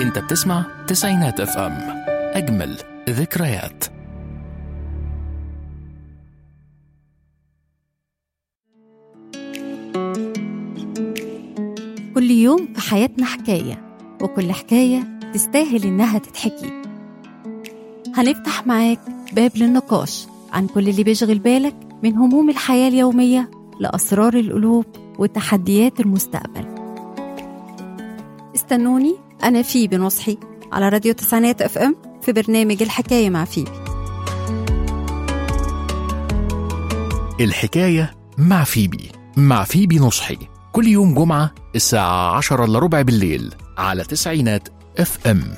انت بتسمع تسعينات اف ام اجمل ذكريات كل يوم في حياتنا حكاية وكل حكاية تستاهل إنها تتحكي هنفتح معاك باب للنقاش عن كل اللي بيشغل بالك من هموم الحياة اليومية لأسرار القلوب وتحديات المستقبل استنوني أنا فيبي نصحي على راديو تسعينات اف ام في برنامج الحكاية مع فيبي الحكاية مع فيبي مع فيبي نصحي كل يوم جمعة الساعة عشرة إلا ربع بالليل على تسعينات اف ام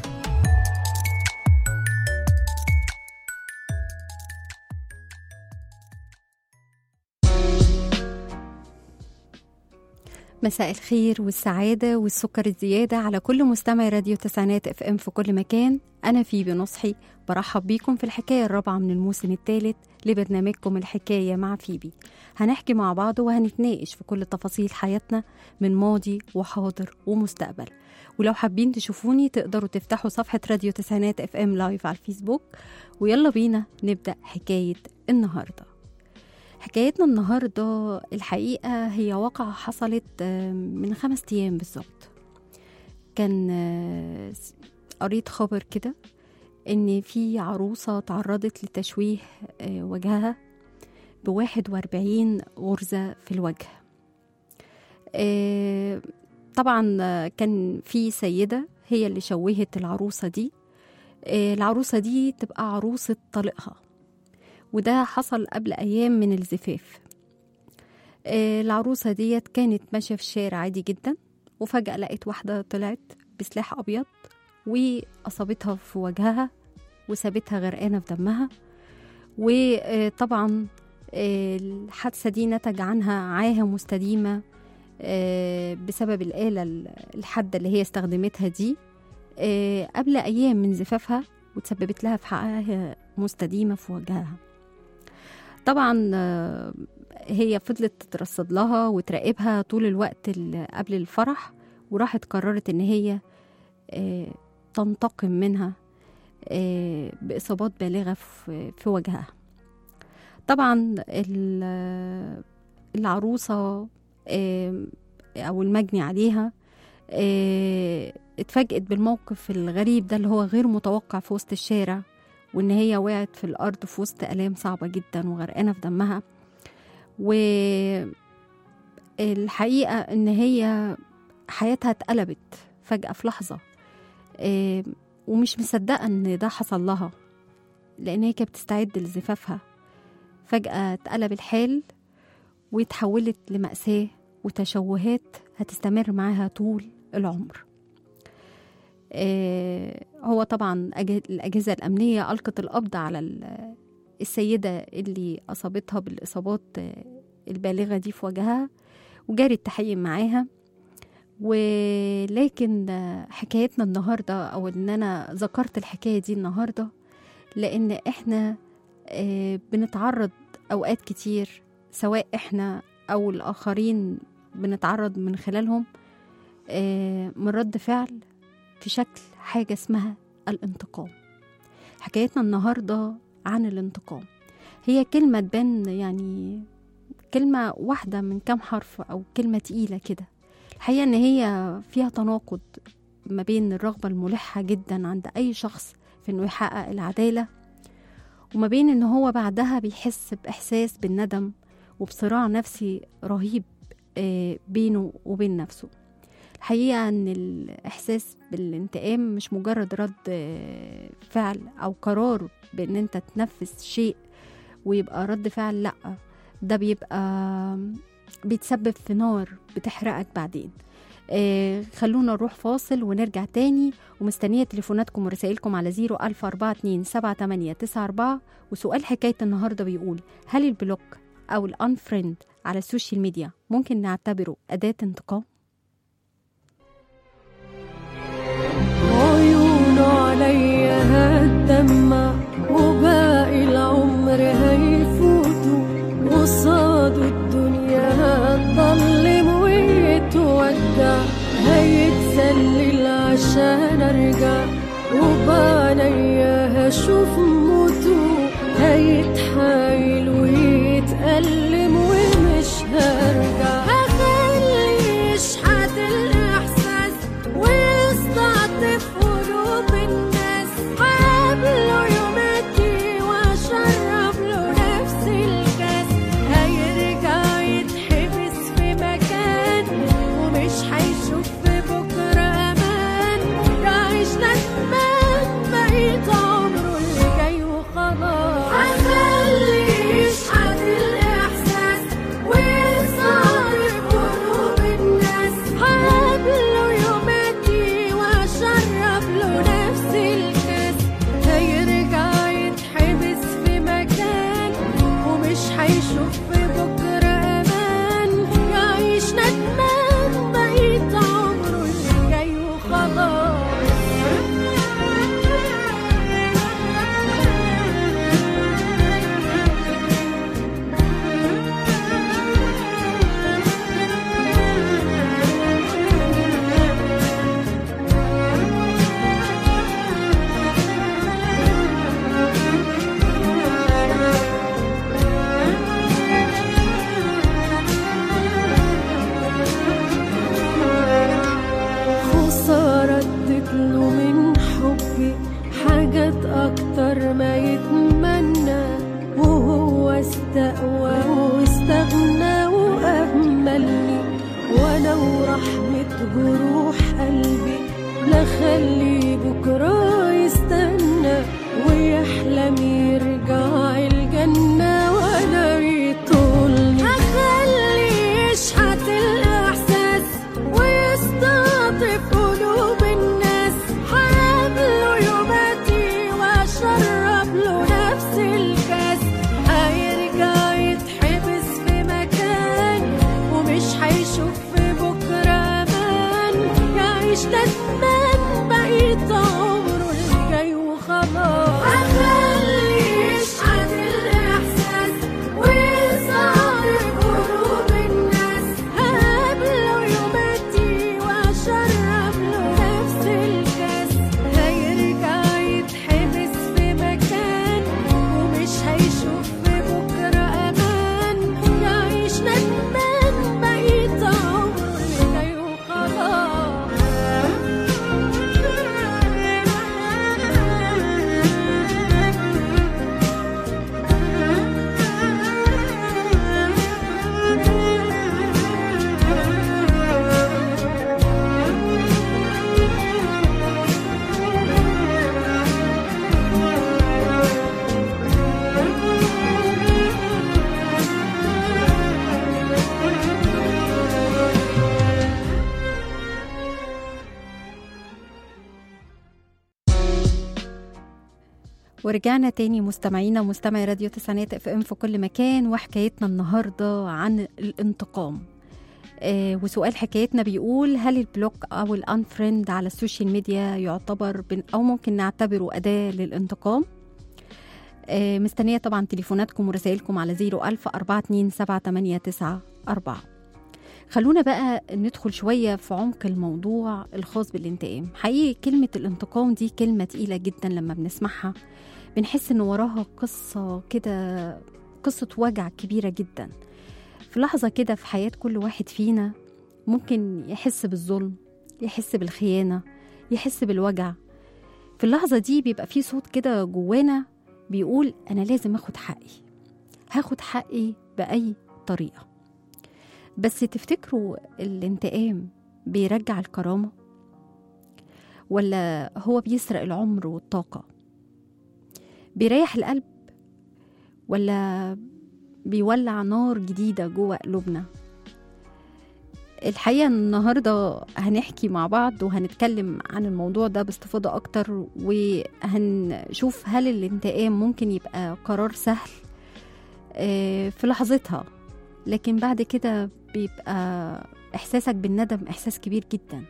مساء الخير والسعادة والسكر الزيادة على كل مستمع راديو تسعينات اف ام في كل مكان أنا فيبي نصحي برحب بيكم في الحكاية الرابعة من الموسم الثالث لبرنامجكم الحكاية مع فيبي هنحكي مع بعض وهنتناقش في كل تفاصيل حياتنا من ماضي وحاضر ومستقبل ولو حابين تشوفوني تقدروا تفتحوا صفحة راديو تسعينات اف ام لايف على الفيسبوك ويلا بينا نبدأ حكاية النهارده حكايتنا النهاردة الحقيقة هي واقعة حصلت آه، من خمس أيام بالظبط كان آه، قريت خبر كده إن في عروسة تعرضت لتشويه آه، وجهها بواحد وأربعين غرزة في الوجه آه، طبعا آه، كان في سيدة هي اللي شوهت العروسة دي آه، العروسة دي تبقى عروسة طليقها وده حصل قبل أيام من الزفاف آه، العروسة ديت كانت ماشية في الشارع عادي جدا وفجأة لقيت واحدة طلعت بسلاح أبيض وأصابتها في وجهها وسابتها غرقانة في دمها وطبعا الحادثة دي نتج عنها عاهة مستديمة آه، بسبب الآلة الحادة اللي هي استخدمتها دي آه، قبل أيام من زفافها وتسببت لها في حقها مستديمة في وجهها طبعا آه، هي فضلت تترصد لها وتراقبها طول الوقت اللي قبل الفرح وراحت قررت ان هي آه، تنتقم منها آه، بإصابات بالغة في في وجهها طبعا ال- العروسة آه، أو المجني عليها آه، اتفاجئت بالموقف الغريب ده اللي هو غير متوقع في وسط الشارع وإن هي وقعت في الأرض في وسط آلام صعبة جدا وغرقانة في دمها والحقيقة إن هي حياتها اتقلبت فجأة في لحظة آه، ومش مصدقة إن ده حصل لها لأن هي كانت بتستعد لزفافها فجأة اتقلب الحال واتحولت لمأساة وتشوهات هتستمر معاها طول العمر آه، هو طبعا أج- الأجهزة الأمنية ألقت القبض على ال- السيدة اللي أصابتها بالإصابات آه، البالغة دي في وجهها وجاري التحقيق معاها ولكن آه، حكايتنا النهاردة أو إن أنا ذكرت الحكاية دي النهاردة لأن إحنا آه، بنتعرض أوقات كتير سواء إحنا أو الآخرين بنتعرض من خلالهم آه، من رد فعل في شكل حاجة اسمها الانتقام حكايتنا النهاردة عن الانتقام هي كلمة تبان يعني كلمة واحدة من كام حرف أو كلمة تقيلة كده الحقيقة إن هي فيها تناقض ما بين الرغبة الملحة جدا عند أي شخص في إنه يحقق العدالة وما بين إن هو بعدها بيحس بإحساس بالندم وبصراع نفسي رهيب آه، بينه وبين نفسه الحقيقة إن الإحساس بالانتقام مش مجرد رد آه، فعل أو قرار بإن أنت تنفذ شيء ويبقى رد فعل لأ ده بيبقى بيتسبب في نار بتحرقك بعدين آه خلونا نروح فاصل ونرجع تاني ومستنية تليفوناتكم ورسائلكم على 01427 وسؤال حكاية النهاردة بيقول هل البلوك أو الأنفريند على السوشيال ميديا ممكن نعتبره أداة انتقام؟ عيونه عليا هتدمع وباقي العمر هيفوتوا قصاده الدنيا هتضلم ويتودع هيتسلل عشان ارجع وبعنيا هشوف موته هيتحايل ويتألم ومش هرجع هخلي يشحت الإحساس ويستعطف قلوب الناس هقابله يوماتي وأشرب له نفس الكاس هيرجع يتحبس في مكان ومش هيشوف في بكرة أمان يعيش ندمان بقيت عمره اللي جاي وخلاص هخلي يشحت الإحساس ويصارف قلوب الناس هقابله يوماتي وأشرب له نفس الكاس هيرجع يتحبس في مكان ومش هيشوف في بكرة أمان يعيش ندمان بقيت عمره اللي جاي خسارة اديت له من حبي حاجات أكتر ما يتمنى وهو استقوى واستغنى وأهملني وأنا ورحمة جروح قلبي لا خلي بكرة يستنى ويحلم يرجع الجنة وأنا يطولني أخلي يشحت الإحساس ويستعطف قلوب الناس هقابله يوماتي وأشرب له نفس الكاس هيرجع يتحبس في مكان ومش هيشوف في بكرة أمان يعيش ندمان بقيت عمره اللي جاي وخلاص هخلي يشحت الإحساس ويصارف قلوب الناس هقابله يوماتي وأشرب له نفس الكاس هيرجع يتحبس في مكان ومش هيشوف في بكرة أمان يعيش ندمان بقيت عمره اللي جاي ورجعنا تاني مستمعينا ومستمعي راديو تسعينات اف ام في كل مكان وحكايتنا النهارده عن الانتقام آه وسؤال حكايتنا بيقول هل البلوك او الانفريند على السوشيال ميديا يعتبر بن او ممكن نعتبره اداه للانتقام آه مستنيه طبعا تليفوناتكم ورسائلكم على 01000 427 خلونا بقى ندخل شوية في عمق الموضوع الخاص بالانتقام حقيقي كلمة الانتقام دي كلمة تقيلة جدا لما بنسمعها بنحس ان وراها قصة كده قصة وجع كبيرة جدا في لحظة كده في حياة كل واحد فينا ممكن يحس بالظلم يحس بالخيانة يحس بالوجع في اللحظة دي بيبقى في صوت كده جوانا بيقول أنا لازم أخد حقي هاخد حقي بأي طريقة بس تفتكروا الانتقام بيرجع الكرامة ولا هو بيسرق العمر والطاقة بيريح القلب ولا بيولع نار جديدة جوه قلوبنا الحقيقة النهاردة هنحكي مع بعض وهنتكلم عن الموضوع ده باستفاضة أكتر وهنشوف هل الانتقام ممكن يبقى قرار سهل آه، في لحظتها لكن بعد كده بيبقى إحساسك بالندم إحساس كبير جدا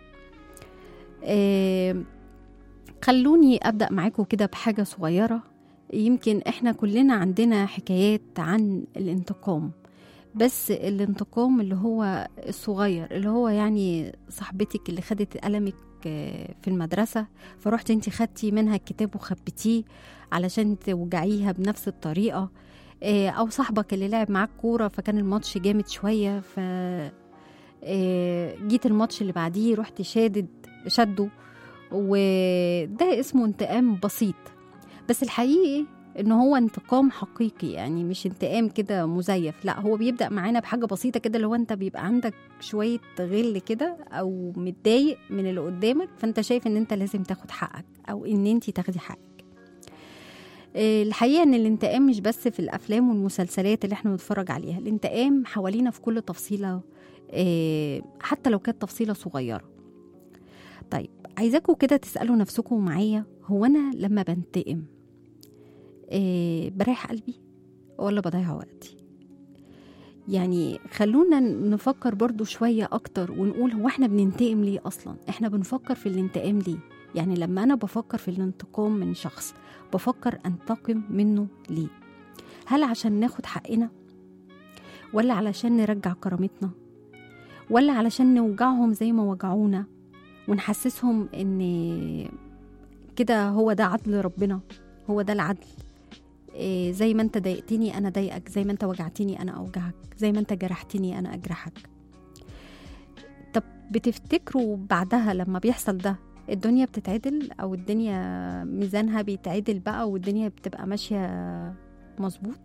آه، خلوني أبدأ معاكم كده بحاجة صغيرة يمكن إحنا كلنا عندنا حكايات عن الانتقام بس الانتقام اللي هو الصغير اللي هو يعني صاحبتك اللي خدت ألمك آه، في المدرسة فروحت انت خدتي منها الكتاب وخبتيه علشان توجعيها بنفس الطريقة آه، أو صاحبك اللي لعب معاك كورة فكان الماتش جامد شوية ف آه، جيت الماتش اللي بعديه رحت شادد شده وده اسمه انتقام بسيط بس الحقيقي ان هو انتقام حقيقي يعني مش انتقام كده مزيف لا هو بيبدا معانا بحاجه بسيطه كده لو انت بيبقى عندك شويه غل كده او متضايق من اللي قدامك فانت شايف ان انت لازم تاخد حقك او ان انت تاخدي حقك آه، الحقيقه ان الانتقام مش بس في الافلام والمسلسلات اللي احنا بنتفرج عليها الانتقام حوالينا في كل تفصيله آه، حتى لو كانت تفصيله صغيره طيب عايزاكم كده تسالوا نفسكم معايا هو انا لما بنتقم آه، بريح قلبي ولا بضيع وقتي يعني خلونا نفكر برضو شوية أكتر ونقول هو احنا بننتقم ليه أصلا احنا بنفكر في الانتقام ليه يعني لما أنا بفكر في الانتقام من شخص بفكر أنتقم منه ليه هل عشان ناخد حقنا ولا علشان نرجع كرامتنا ولا علشان نوجعهم زي ما وجعونا ونحسسهم ان كده هو ده عدل ربنا هو ده العدل إيه زي ما انت ضايقتني انا ضايقك زي ما انت وجعتني انا اوجعك زي ما انت جرحتني انا اجرحك طب بتفتكروا بعدها لما بيحصل ده الدنيا بتتعدل او الدنيا ميزانها بيتعدل بقى والدنيا بتبقى ماشيه مظبوط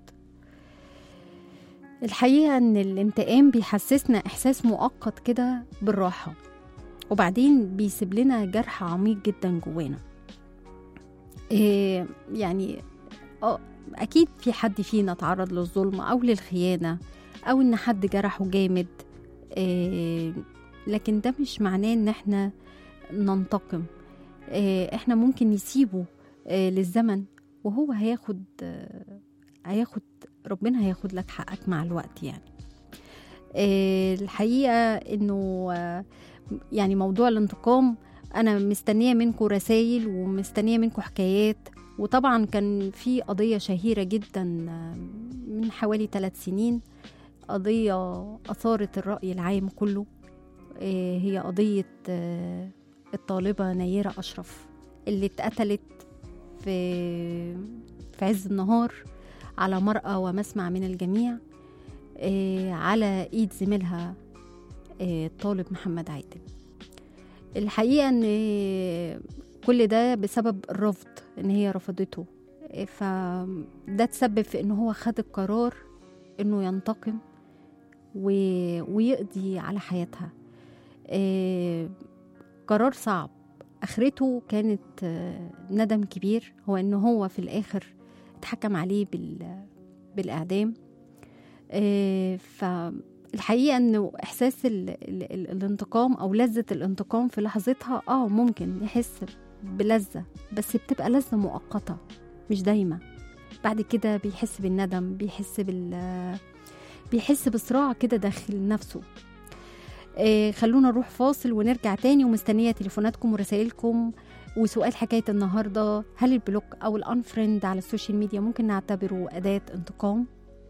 الحقيقه ان الانتقام بيحسسنا احساس مؤقت كده بالراحه وبعدين بيسيب لنا جرح عميق جدا جوانا إيه يعني اه اكيد في حد فينا تعرض للظلم او للخيانه او ان حد جرحه جامد إيه لكن ده مش معناه ان احنا ننتقم إيه احنا ممكن نسيبه إيه للزمن وهو هياخد آه، هياخد ربنا هياخد لك حقك مع الوقت يعني إيه الحقيقه انه آه، يعني موضوع الانتقام انا مستنيه منكم رسائل ومستنيه منكم حكايات وطبعا كان في قضيه شهيره جدا من حوالي ثلاث سنين قضيه اثارت الراي العام كله آه، هي قضيه آه، الطالبه نيره اشرف اللي اتقتلت في في عز النهار على مرأى ومسمع من الجميع آه، على ايد زميلها آه، الطالب محمد عادل الحقيقة ان كل ده بسبب الرفض ان هي رفضته آه، فده تسبب في ان هو خد القرار انه ينتقم و... ويقضي على حياتها آه، قرار صعب اخرته كانت آه، ندم كبير هو ان هو في الاخر اتحكم عليه بال... بالاعدام آه، فالحقيقه انه احساس ال... ال... ال... الانتقام او لذه الانتقام في لحظتها اه ممكن يحس بلذه بس بتبقى لذه مؤقته مش دايما بعد كده بيحس بالندم بيحس بال بيحس بصراع كده داخل نفسه آه، خلونا نروح فاصل ونرجع تاني ومستنية تليفوناتكم ورسائلكم وسؤال حكاية النهاردة هل البلوك أو الأنفريند على السوشيال ميديا ممكن نعتبره أداة انتقام؟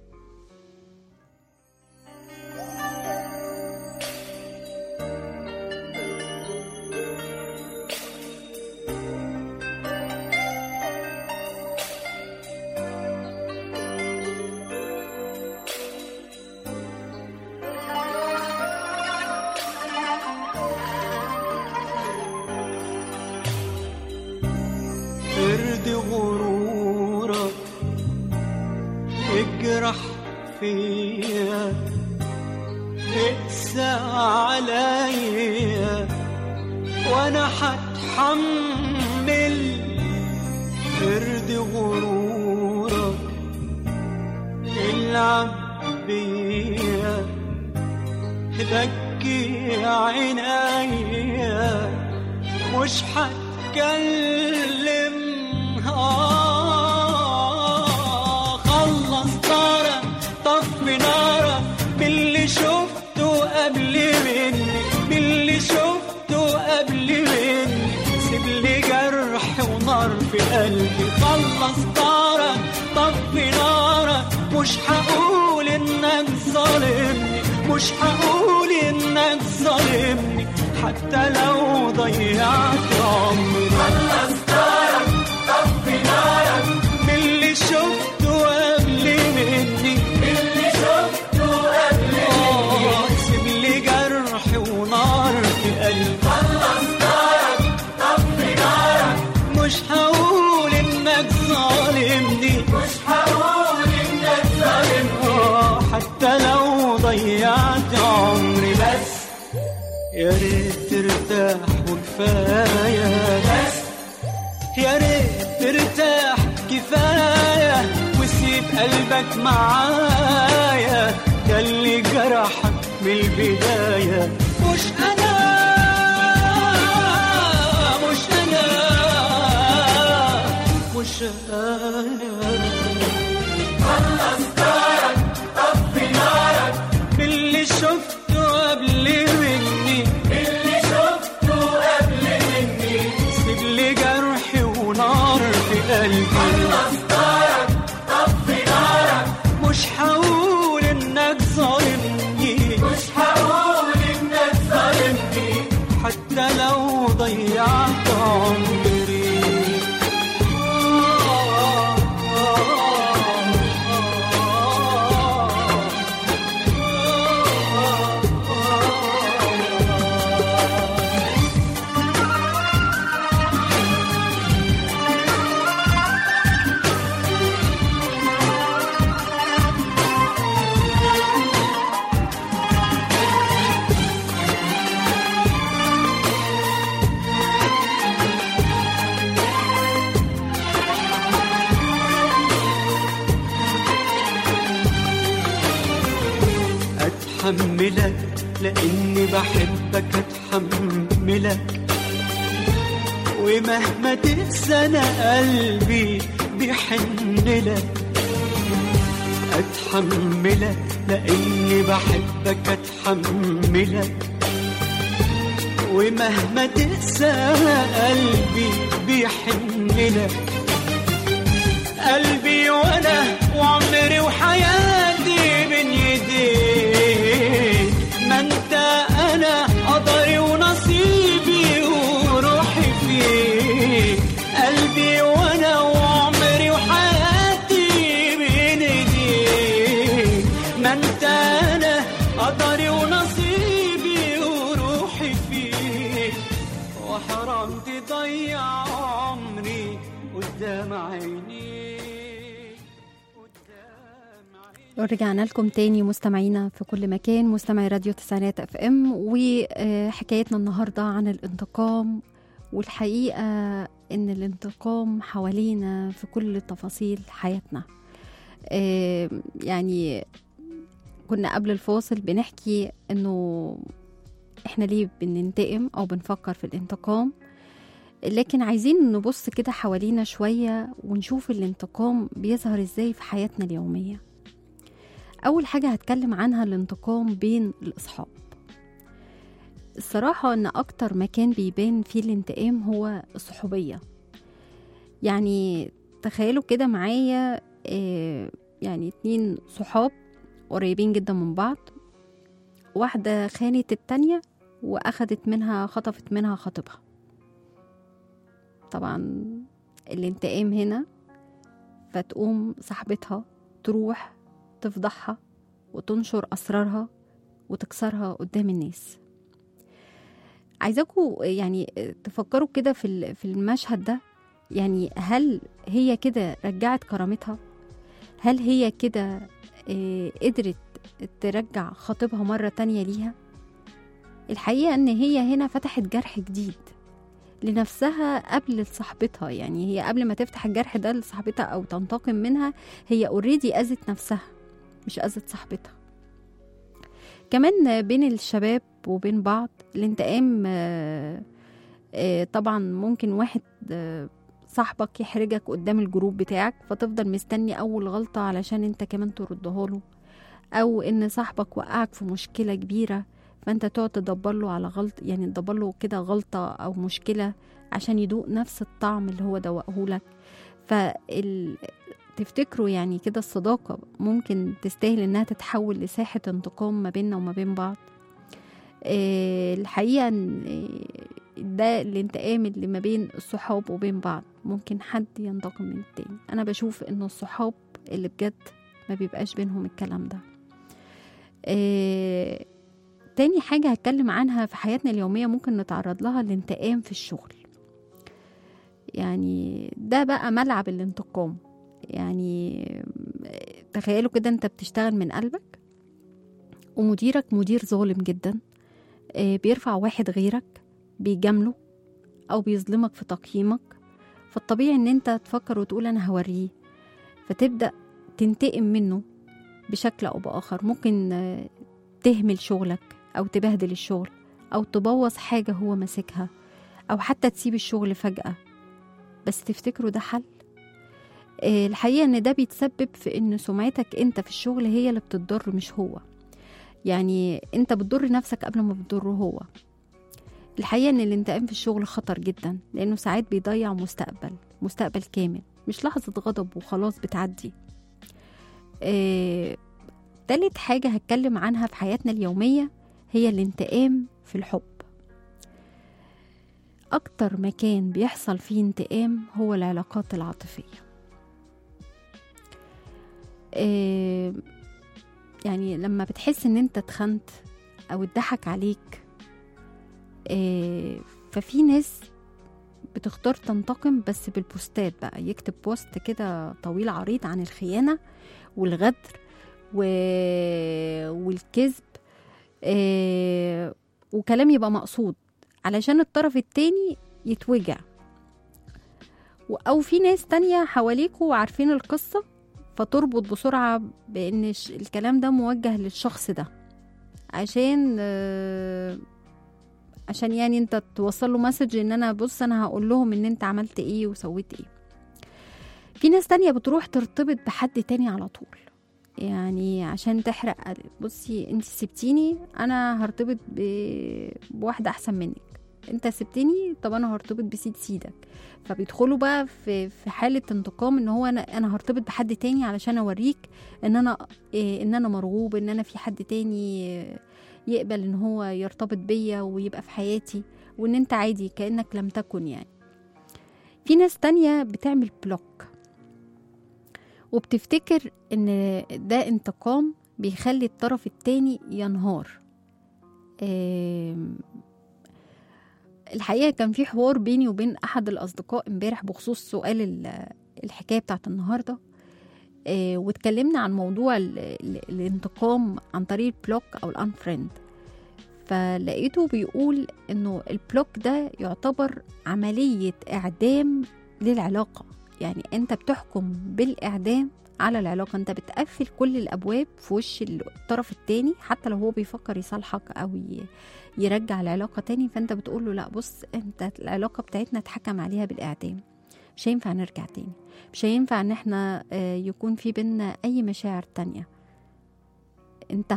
ارضي غرورك اجرح فيا اقسى عليا وانا هتحمل ارضي غرورك العب بيا بكي عينيا مش هتكلم آه خلص طارة طفي نارة باللي شفته قبل مني باللي شفته قبل مني سيب لي جرح ونار في قلبي خلص طارة طفي نارة مش هقول انك ظالمني مش هقول انك ظالمني حتى لو ضيعت عمري خلص نارك طفي نارك باللي شفته قبل مني باللي شفته قبل مني سيب لي جرح ونار في قلبي خلص نارك طفي نارك مش هقول انك ظالمني مش هقول انك ظالمني حتى لو ضيعت عمري بس يا ريت ترتاح وكفايه بس يا ريت ترتاح كفايه وسيب قلبك معايا ده اللي جرحك من البدايه مش انا مش انا مش انا خلص نارك طفي نارك باللي شفته قبل مني باللي شفته قبل مني سيب لي جرحي ونار في قلبي خلص نارك طفي نارك مش هقول انك ظالمني مش هقول انك ظالمني حتى لو ضيعت عمري اتحملك لاني بحبك اتحملك ومهما تنسى انا قلبي بيحن لك اتحملك لاني بحبك اتحملك ومهما تنسى قلبي بيحن لك قلبي وانا وعمري وحياتي بين ايديك ما انت انا قدري ونصيبي وروحي فيك قلبي وانا وعمري وحياتي بين ايديك ما انت انا قدري ونصيبي وروحي فيك وحرام تضيع عمري قدام عينيك قدام عينيك رجعنا لكم تاني مستمعينا في كل مكان مستمعي راديو تسعينات اف ام وحكايتنا النهارده عن الانتقام والحقيقه ان الانتقام حوالينا في كل تفاصيل حياتنا آه، يعني كنا قبل الفاصل بنحكي انه احنا ليه بننتقم او بنفكر في الانتقام لكن عايزين نبص كده حوالينا شوية ونشوف الانتقام بيظهر ازاي في حياتنا اليومية أول حاجة هتكلم عنها الانتقام بين الأصحاب الصراحة إن أكتر مكان بيبان فيه الانتقام هو الصحوبية يعني تخيلوا كده معايا آه، يعني اتنين صحاب قريبين جدا من بعض واحدة خانت التانية وأخدت منها خطفت منها خطيبها طبعا الانتقام هنا فتقوم صاحبتها تروح تفضحها وتنشر أسرارها وتكسرها قدام الناس عايزاكم يعني تفكروا كده في ال- في المشهد ده يعني هل هي كده رجعت كرامتها هل هي كده آه، قدرت ترجع خطيبها مرة تانية ليها الحقيقة ان هي هنا فتحت جرح جديد لنفسها قبل لصاحبتها يعني هي قبل ما تفتح الجرح ده لصاحبتها او تنتقم منها هي اوريدي اذت نفسها مش اذت صاحبتها كمان بين الشباب وبين بعض الانتقام آه، آه، طبعا ممكن واحد آه، صاحبك يحرجك قدام الجروب بتاعك فتفضل مستني اول غلطة علشان انت كمان تردها له او ان صاحبك وقعك في مشكلة كبيرة فانت تقعد تدبر له على غلط يعني تدبر له كده غلطة او مشكلة عشان يدوق نفس الطعم اللي هو دوقه لك فال تفتكروا يعني كده الصداقة ممكن تستاهل انها تتحول لساحة انتقام ما بيننا وما بين بعض آه، الحقيقة إن آه، ده الانتقام اللي ما بين الصحاب وبين بعض ممكن حد ينتقم من التاني أنا بشوف إن الصحاب اللي بجد ما بيبقاش بينهم الكلام ده آه، تاني حاجة هتكلم عنها في حياتنا اليومية ممكن نتعرض لها الانتقام في الشغل يعني ده بقى ملعب الانتقام يعني تخيلوا كده انت بتشتغل من قلبك ومديرك مدير ظالم جدا آه، بيرفع واحد غيرك بيجامله او بيظلمك في تقييمك فالطبيعي ان انت تفكر وتقول انا هوريه فتبدا تنتقم منه بشكل او باخر ممكن آه، تهمل شغلك او تبهدل الشغل او تبوظ حاجه هو ماسكها او حتى تسيب الشغل فجاه بس تفتكروا ده حل آه، الحقيقه ان ده بيتسبب في ان سمعتك انت في الشغل هي اللي بتضر مش هو يعني انت بتضر نفسك قبل ما بتضره هو الحقيقه ان الانتقام في الشغل خطر جدا لانه ساعات بيضيع مستقبل مستقبل كامل مش لحظه غضب وخلاص بتعدي آه، تالت حاجه هتكلم عنها في حياتنا اليوميه هي الانتقام في الحب اكتر مكان بيحصل فيه انتقام هو العلاقات العاطفيه آه، يعني لما بتحس ان انت اتخنت او اتضحك عليك آه، ففي ناس بتختار تنتقم بس بالبوستات بقى يكتب بوست كده طويل عريض عن الخيانة والغدر و... والكذب آه، وكلام يبقى مقصود علشان الطرف التاني يتوجع و- أو في ناس تانية حواليكوا وعارفين القصة فتربط بسرعة بأن الش- الكلام ده موجه للشخص ده عشان آه، عشان يعني انت توصل له مسج ان انا بص انا هقول لهم ان انت عملت ايه وسويت ايه في ناس تانية بتروح ترتبط بحد تاني على طول يعني عشان تحرق بصي انت سبتيني انا هرتبط ب- بواحدة احسن منك انت سبتني طب انا هرتبط بسيد سيدك فبيدخلوا بقى في في حاله انتقام ان هو انا انا هرتبط بحد تاني علشان اوريك ان انا إيه ان انا مرغوب ان انا في حد تاني إيه، يقبل ان هو يرتبط بيا ويبقى في حياتي وان انت عادي كانك لم تكن يعني في ناس تانية بتعمل بلوك وبتفتكر ان ده انتقام بيخلي الطرف التاني ينهار آم، الحقيقة كان في حوار بيني وبين أحد الأصدقاء امبارح بخصوص سؤال ال- الحكاية بتاعت النهاردة آه، واتكلمنا عن موضوع ال- ال- الانتقام عن طريق البلوك أو الانفريند فلقيته بيقول إنه البلوك ده يعتبر عملية إعدام للعلاقة يعني أنت بتحكم بالإعدام على العلاقة أنت بتقفل كل الأبواب في وش الطرف التاني حتى لو هو بيفكر يصالحك أو ي... يرجع العلاقة تاني فانت بتقول له لا بص انت العلاقة بتاعتنا اتحكم عليها بالإعدام مش هينفع نرجع تاني مش هينفع ان احنا آه، يكون في بينا اي مشاعر تانية انتهى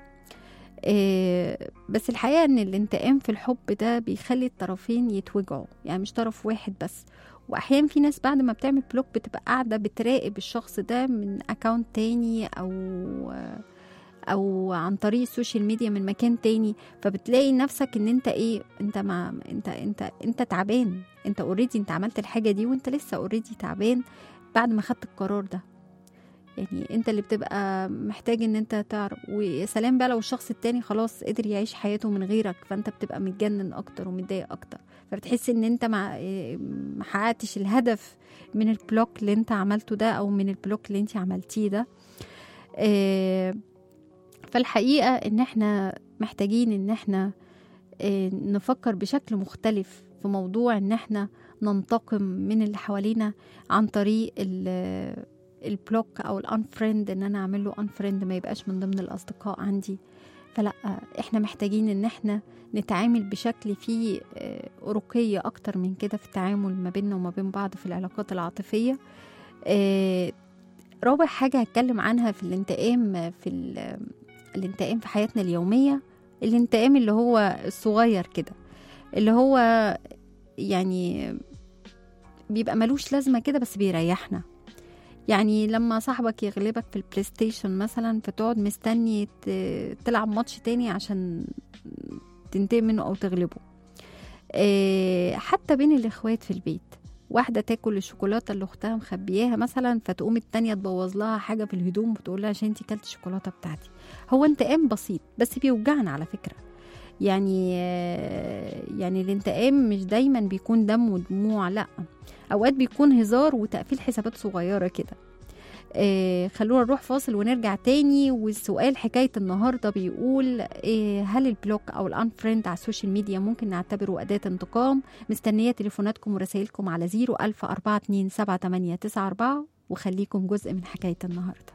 آه، بس الحقيقة ان الانتقام في الحب ده بيخلي الطرفين يتوجعوا يعني مش طرف واحد بس واحيانا في ناس بعد ما بتعمل بلوك بتبقى قاعدة بتراقب الشخص ده من اكاونت تاني او آه، او عن طريق السوشيال ميديا من مكان تاني فبتلاقي نفسك ان انت ايه انت مع انت انت انت تعبان انت اوريدي انت عملت الحاجه دي وانت لسه اوريدي تعبان بعد ما خدت القرار ده يعني انت اللي بتبقى محتاج ان انت تعرف ويا سلام بقى لو الشخص التاني خلاص قدر يعيش حياته من غيرك فانت بتبقى متجنن اكتر ومتضايق اكتر فبتحس ان انت مع إيه، ما حققتش الهدف من البلوك اللي انت عملته ده او من البلوك اللي انت عملتيه ده آه، فالحقيقة ان احنا محتاجين ان احنا آه، نفكر بشكل مختلف في موضوع ان احنا ننتقم من اللي حوالينا عن طريق ال- البلوك او الانفريند ان انا اعمل له انفريند ما يبقاش من ضمن الاصدقاء عندي فلا احنا محتاجين ان احنا نتعامل بشكل فيه آه، رقي اكتر من كده في التعامل ما بيننا وما بين بعض في العلاقات العاطفية آه، رابع حاجة هتكلم عنها في الانتقام في ال- الانتقام في حياتنا اليومية الانتقام اللي هو الصغير كده اللي هو يعني بيبقى ملوش لازمة كده بس بيريحنا يعني لما صاحبك يغلبك في البلاي ستيشن مثلا فتقعد مستني ت- تلعب ماتش تاني عشان تنتقم منه او تغلبه آه، حتى بين الاخوات في البيت واحدة تاكل الشوكولاتة اللي أختها مخبياها مثلا فتقوم التانية تبوظ لها حاجة في الهدوم وتقول لها عشان انتي كلت الشوكولاتة بتاعتي هو انتقام بسيط بس بيوجعنا على فكرة يعني آه، يعني الانتقام مش دايما بيكون دم ودموع لا اوقات بيكون هزار وتقفيل حسابات صغيرة كده آه خلونا نروح فاصل ونرجع تاني والسؤال حكاية النهاردة بيقول آه هل البلوك أو الأنفريند على السوشيال ميديا ممكن نعتبره أداة انتقام مستنية تليفوناتكم ورسائلكم على 010427894 وخليكم جزء من حكاية النهاردة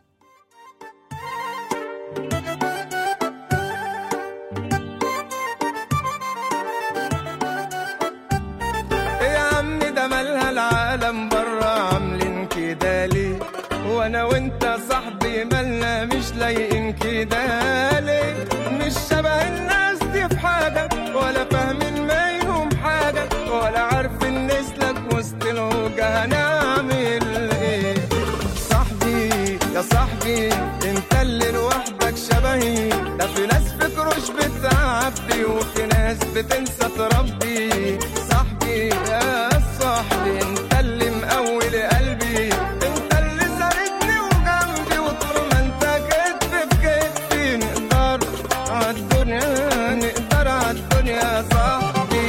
يا عم ده مالها العالم برا عاملين كده ليه وانا وانت صاحبي مالنا مش لايقين كده ليه مش شبه الناس دي في حاجة ولا فاهمين منهم حاجة ولا عارفين نسلك وسط الوجه هنعمل ايه صاحبي يا صاحبي انت اللي لوحدك شبهي ده في ناس فكروش بتعبي وفي ناس بتنسى تربي صاحبي يا صاحبي انت اللي مقول قلبي انت اللي ساندني وجنبي وطول ما انت كتف في كتفي نقدر عالدنيا نقدر عالدنيا يا صاحبي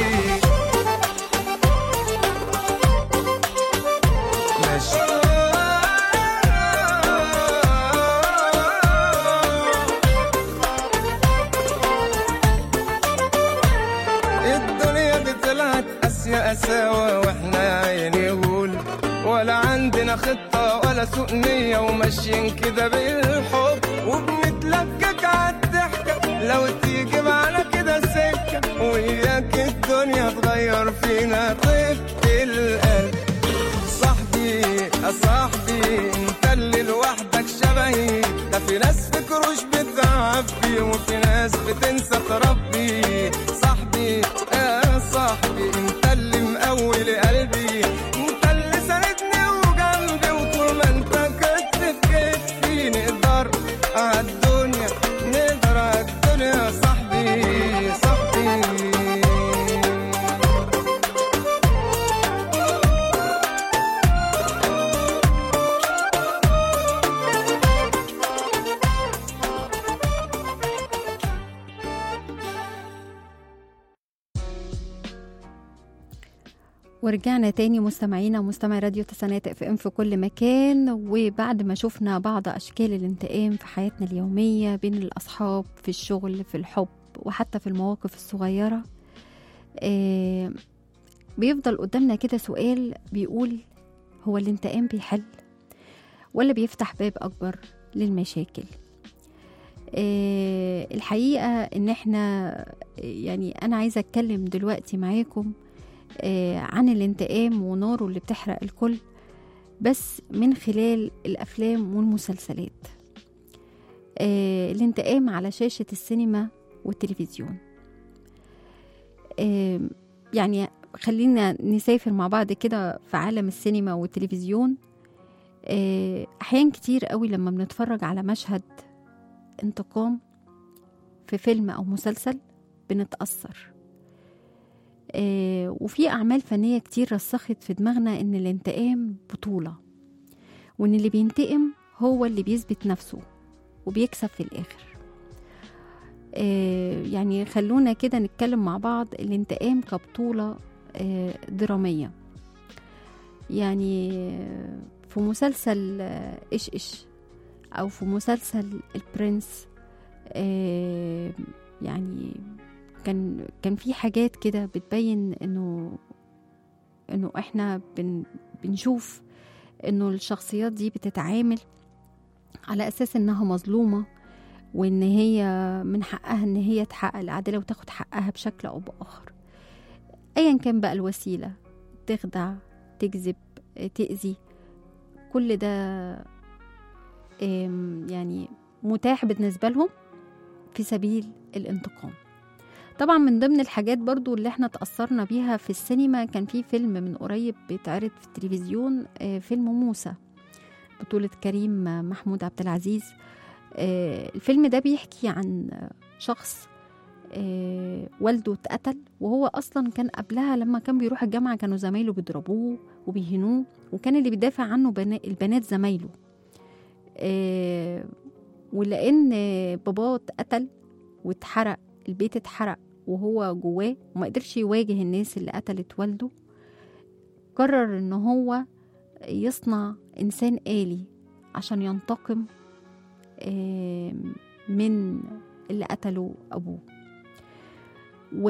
ماشي الدنيا دي طلعت قاسية قساوة واحنا يا عيني غول ولا عندنا خطة ولا سوء نية وماشيين كده بالحب وبنتلكك عالضحكة لو تيجي معانا كده سكة وياك الدنيا تغير فينا طيبة القلب صاحبي يا صاحبي انت اللي لوحدك شبهي ده في ناس فكروش بتعبي وفي ناس بتنسى تربي صاحبي يا صاحبي انت اللي مقول قلبي انت اللي ساندني وجنبي وطول ما انت كتف في كتفي نقدر عالدنيا نقدر عالدنيا يا صاحبي صاحبي ورجعنا تاني مستمعينا ومستمعي راديو تسانات اف ام في كل مكان وبعد ما شفنا بعض اشكال الانتقام في حياتنا اليوميه بين الاصحاب في الشغل في الحب وحتى في المواقف الصغيره آه بيفضل قدامنا كده سؤال بيقول هو الانتقام بيحل ولا بيفتح باب اكبر للمشاكل آه الحقيقه ان احنا يعني انا عايزه اتكلم دلوقتي معاكم آه، عن الانتقام وناره اللي بتحرق الكل بس من خلال الأفلام والمسلسلات آه، الانتقام على شاشة السينما والتلفزيون آه، يعني خلينا نسافر مع بعض كده في عالم السينما والتلفزيون آه، أحيان كتير قوي لما بنتفرج على مشهد انتقام في فيلم أو مسلسل بنتأثر آه، وفي أعمال فنية كتير رسخت في دماغنا إن الانتقام بطولة وإن اللي بينتقم هو اللي بيثبت نفسه وبيكسب في الآخر آه، يعني خلونا كده نتكلم مع بعض الانتقام كبطولة آه، درامية يعني آه، في مسلسل آه، إيش إيش أو في مسلسل البرنس آه، يعني كان كان في حاجات كده بتبين انه انه احنا بن بنشوف انه الشخصيات دي بتتعامل على اساس انها مظلومه وان هي من حقها ان هي تحقق العداله وتاخد حقها بشكل او باخر ايا كان بقى الوسيله تخدع تكذب تاذي كل ده آم، يعني متاح بالنسبه لهم في سبيل الانتقام طبعا من ضمن الحاجات برضو اللي احنا تأثرنا بيها في السينما كان في فيلم من قريب بيتعرض في التلفزيون آه، فيلم موسى بطولة كريم محمود عبد العزيز آه، الفيلم ده بيحكي عن شخص آه، والده اتقتل وهو اصلا كان قبلها لما كان بيروح الجامعه كانوا زمايله بيضربوه وبيهنوه وكان اللي بيدافع عنه بنا- البنات زمايله آه، ولان باباه اتقتل واتحرق البيت اتحرق وهو جواه وما قدرش يواجه الناس اللي قتلت والده قرر ان هو يصنع انسان آلي عشان ينتقم آه، من اللي قتلوا ابوه و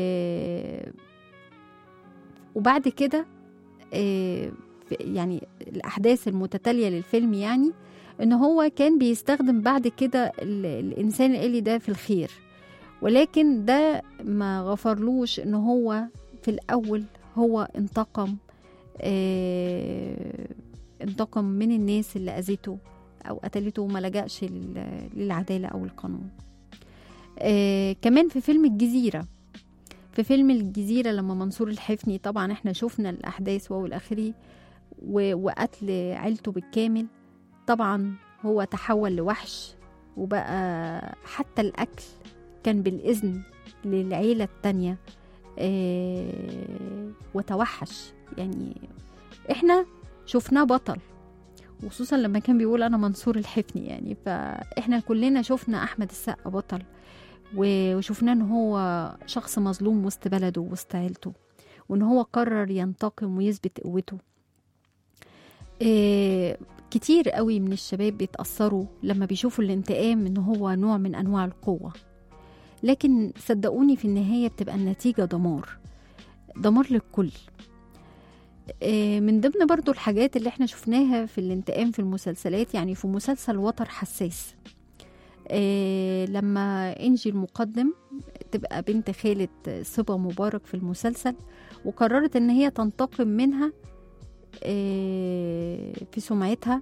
وبعد كده آه، في- يعني الاحداث المتتاليه للفيلم يعني ان هو كان بيستخدم بعد كده ال- الانسان الالي ده في الخير ولكن ده ما غفرلوش ان هو في الاول هو انتقم آه، انتقم من الناس اللي اذته او قتلته وما لجأش لل- للعداله او القانون آه، كمان في فيلم الجزيره في فيلم الجزيرة لما منصور الحفني طبعا احنا شفنا الأحداث وهو الآخري و- وقتل عيلته بالكامل طبعا هو تحول لوحش وبقى حتى الأكل كان بالإذن للعيلة التانية آه، وتوحش يعني احنا شفناه بطل وخصوصا لما كان بيقول انا منصور الحفني يعني فاحنا كلنا شفنا احمد السقا بطل و- وشفناه ان هو شخص مظلوم وسط بلده ووسط عيلته وان هو قرر ينتقم ويثبت قوته إيه كتير قوي من الشباب بيتأثروا لما بيشوفوا الانتقام ان هو نوع من انواع القوة لكن صدقوني في النهاية بتبقى النتيجة دمار دمار للكل إيه من ضمن برضو الحاجات اللي احنا شفناها في الانتقام في المسلسلات يعني في مسلسل وتر حساس إيه لما انجي المقدم تبقى بنت خالة صبا مبارك في المسلسل وقررت ان هي تنتقم منها إيه في سمعتها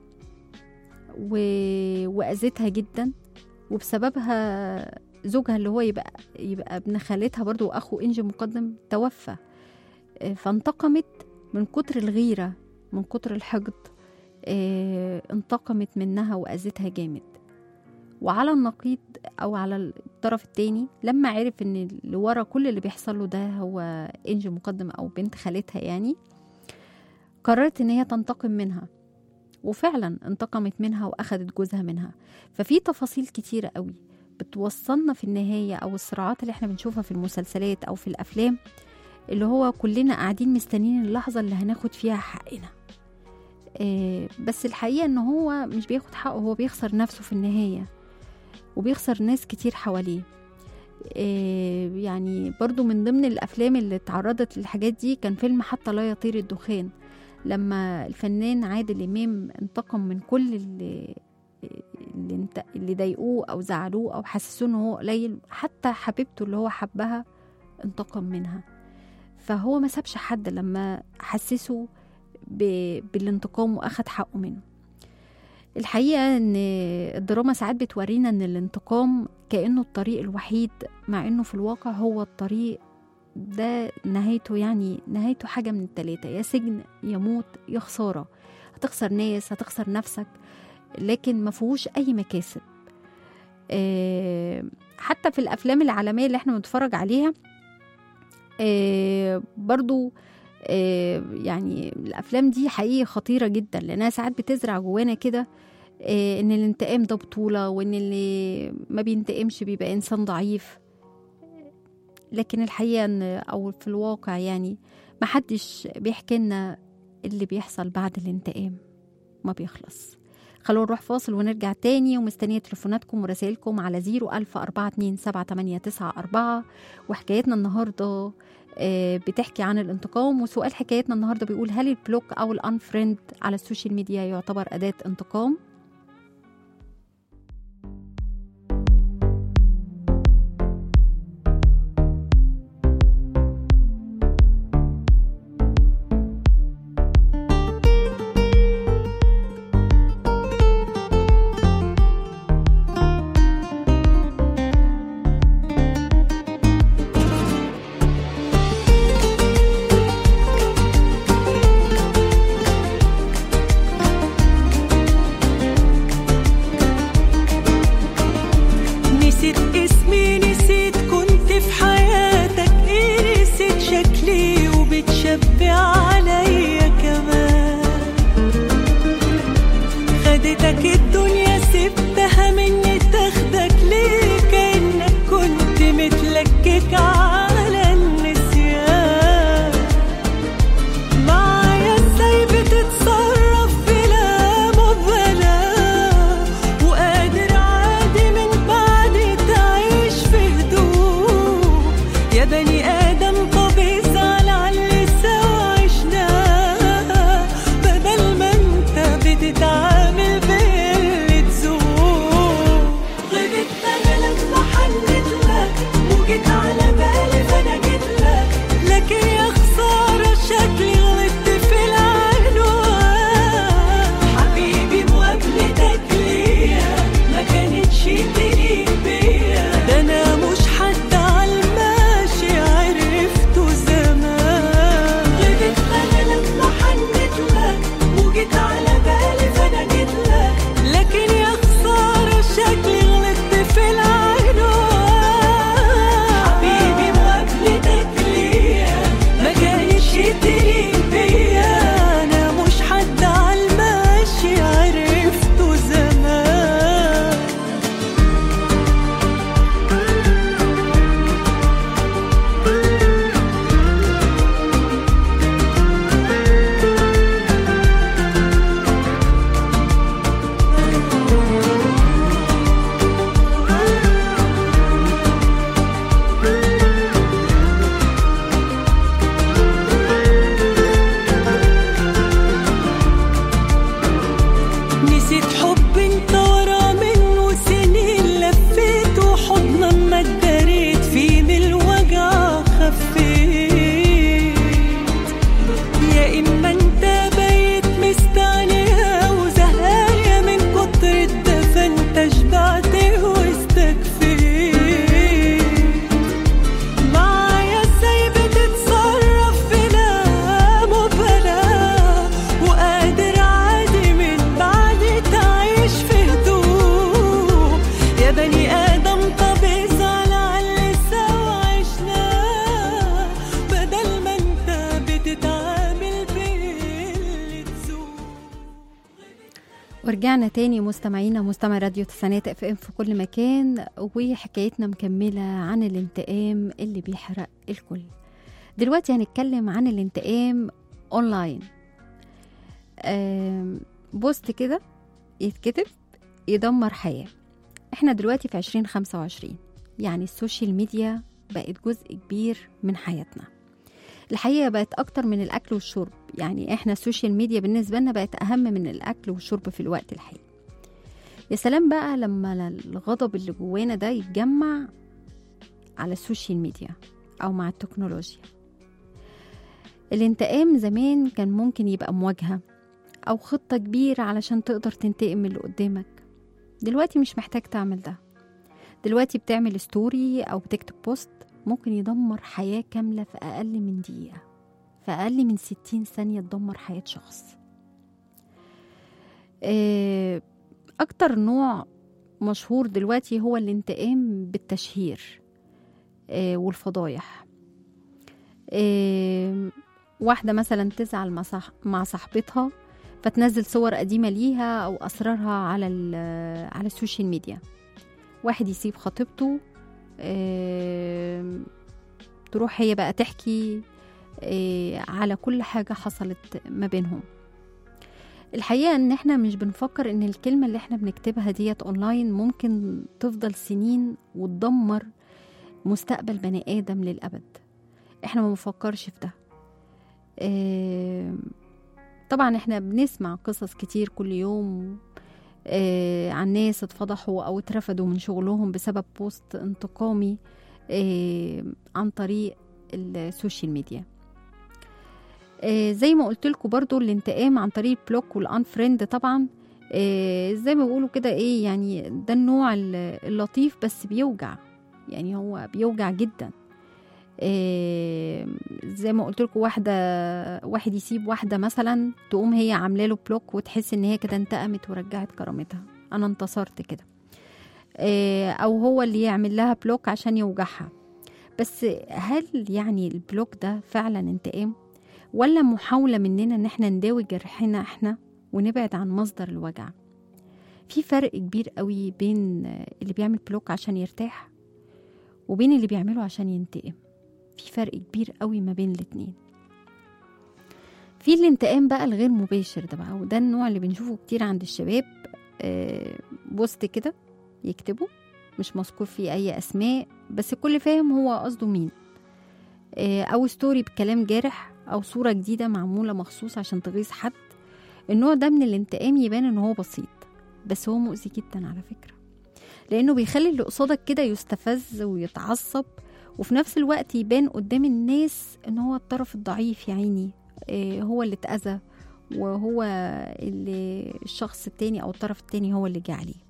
و- واذتها جدا وبسببها زوجها اللي هو يبقى يبقى ابن خالتها برضو واخو انجي مقدم توفى إيه فانتقمت من كتر الغيرة من كتر الحقد إيه انتقمت منها واذتها جامد وعلى النقيض او على الطرف التاني لما عرف ان اللي ورا كل اللي بيحصل له ده هو انجي مقدم او بنت خالتها يعني قررت ان هي تنتقم منها وفعلا انتقمت منها واخدت جوزها منها ففي تفاصيل كتيرة قوي بتوصلنا في النهاية او الصراعات اللي احنا بنشوفها في المسلسلات او في الافلام اللي هو كلنا قاعدين مستنيين اللحظة اللي هناخد فيها حقنا إيه بس الحقيقة ان هو مش بياخد حقه هو بيخسر نفسه في النهاية وبيخسر ناس كتير حواليه إيه يعني برضو من ضمن الأفلام اللي اتعرضت للحاجات دي كان فيلم حتى لا يطير الدخان لما الفنان عادل إمام انتقم من كل اللي اللي, انت اللي ضايقوه أو زعلوه أو حسسوه إن هو قليل حتى حبيبته اللي هو حبها انتقم منها فهو ما سابش حد لما حسسه ب- بالانتقام واخد حقه منه الحقيقة ان الدراما ساعات بتورينا ان الانتقام كأنه الطريق الوحيد مع انه في الواقع هو الطريق ده نهايته يعني نهايته حاجة من التلاتة يا سجن يا موت يا خسارة هتخسر ناس هتخسر نفسك لكن ما فيهوش اي مكاسب آه، حتى في الافلام العالمية اللي احنا بنتفرج عليها آه، برضو آه، يعني الافلام دي حقيقي خطيره جدا لانها ساعات بتزرع جوانا كده آه، ان الانتقام ده بطوله وان اللي ما بينتقمش بيبقى انسان ضعيف لكن الحقيقه ان او في الواقع يعني محدش بيحكي لنا اللي بيحصل بعد الانتقام ما بيخلص خلونا نروح فاصل ونرجع تاني ومستنية تليفوناتكم ورسائلكم على زيرو ألف أربعة اتنين سبعة تمانية تسعة أربعة وحكايتنا النهاردة آه، بتحكي عن الانتقام وسؤال حكايتنا النهارده بيقول هل البلوك او الانفريند على السوشيال ميديا يعتبر اداه انتقام هل بني آدم طب ازعل على اللي سوا عشناه بدل ما انت بتتعامل باللي تزور غلبت انا لما حنت لك وجيت على بالي فانا جيت لك لكن يا خسارة شكلي غلطت في العنوان حبيبي مقابلتك ليا ما كانتش تليق بيا ده انا مش حد عالماشي عرفته زمان غلبت انا لما حنت لك وجيت على بالي فانا جيت لك لكن يا خسارة شكلي غلطت في العنوان حبيبي مقابلتك ليا ما كانتش تليق بيا انا مش حد عالماشي عرفته زمان نسيت حب انت ورا منه سنين لفيت وحضنا ما اتداريت فيه من الوجع خفيت يا اما انت بقيت مستعنيها وزهقانة من كتر الدفى انت شبعت واستكفيت معايا ازاي بتتصرف بلا مبالاة وقادر عادي من بعد تعيش في هدوء يا بني آدم طب ازعل على اللي سوا عشناه بدل ما انت بتتعامل باللي تزور ورجعنا تاني مستمعينا مستمع راديو تسعينات اف ام في كل مكان وحكايتنا مكملة عن الانتقام اللي بيحرق الكل دلوقتي هنتكلم عن الانتقام اونلاين آم، بوست كده يتكتب يدمر حياة احنا دلوقتي في عشرين خمسة وعشرين يعني السوشيال ميديا بقت جزء كبير من حياتنا الحقيقة بقت أكتر من الأكل والشرب يعني إحنا السوشيال ميديا بالنسبة لنا بقت أهم من الأكل والشرب في الوقت الحالي يا سلام بقى لما الغضب اللي جوانا ده يتجمع على السوشيال ميديا أو مع التكنولوجيا الانتقام زمان كان ممكن يبقى مواجهة أو خطة كبيرة علشان تقدر تنتقم من اللي قدامك دلوقتي مش محتاج تعمل ده دلوقتي بتعمل ستوري أو بتكتب بوست ممكن يدمر حياة كاملة في أقل من دقيقة في أقل من ستين ثانية تدمر حياة شخص آه، أكتر نوع مشهور دلوقتي هو الانتقام بالتشهير آه، والفضايح آه، واحدة مثلا تزعل مع صح- مع صاحبتها فتنزل صور قديمة ليها أو أسرارها على ال- على السوشيال ميديا واحد يسيب خطيبته آم، تروح هي بقى تحكي آه، على كل حاجة حصلت ما بينهم الحقيقة ان احنا مش بنفكر ان الكلمة اللي احنا بنكتبها ديت اونلاين ممكن تفضل سنين وتدمر مستقبل بني ادم للابد احنا ما بنفكرش في ده آم، طبعا احنا بنسمع قصص كتير كل يوم آه، عن ناس اتفضحوا او اترفدوا من شغلهم بسبب بوست انتقامي آه، عن طريق السوشيال ميديا آه، زي ما قلت لكم برضو الانتقام عن طريق البلوك والانفريند طبعا آه، زي ما بيقولوا كده ايه يعني ده النوع ال- اللطيف بس بيوجع يعني هو بيوجع جدا آه، زي ما قلت لكم واحده واحد يسيب واحده مثلا تقوم هي عامله له بلوك وتحس ان هي كده انتقمت ورجعت كرامتها انا انتصرت كده آه، او هو اللي يعمل لها بلوك عشان يوجعها بس هل يعني البلوك ده فعلا انتقام ولا محاولة مننا ان احنا نداوي جرحنا احنا ونبعد عن مصدر الوجع في فرق كبير قوي بين اللي بيعمل بلوك عشان يرتاح وبين اللي بيعمله عشان ينتقم في فرق كبير قوي ما بين الاتنين في الانتقام بقى الغير مباشر ده بقى وده النوع اللي بنشوفه كتير عند الشباب آه، بوست كده يكتبه مش مذكور فيه اي اسماء بس الكل فاهم هو قصده مين آه، أو ستوري بكلام جارح أو صورة جديدة معمولة مخصوص عشان تغيظ حد النوع ده من الانتقام يبان إن هو بسيط بس هو مؤذي جدا على فكرة لأنه بيخلي اللي قصادك كده يستفز ويتعصب وفي نفس الوقت يبان قدام الناس إن هو الطرف الضعيف يا عيني آه، هو اللي اتأذى وهو اللي الشخص التاني أو الطرف التاني هو اللي جه عليه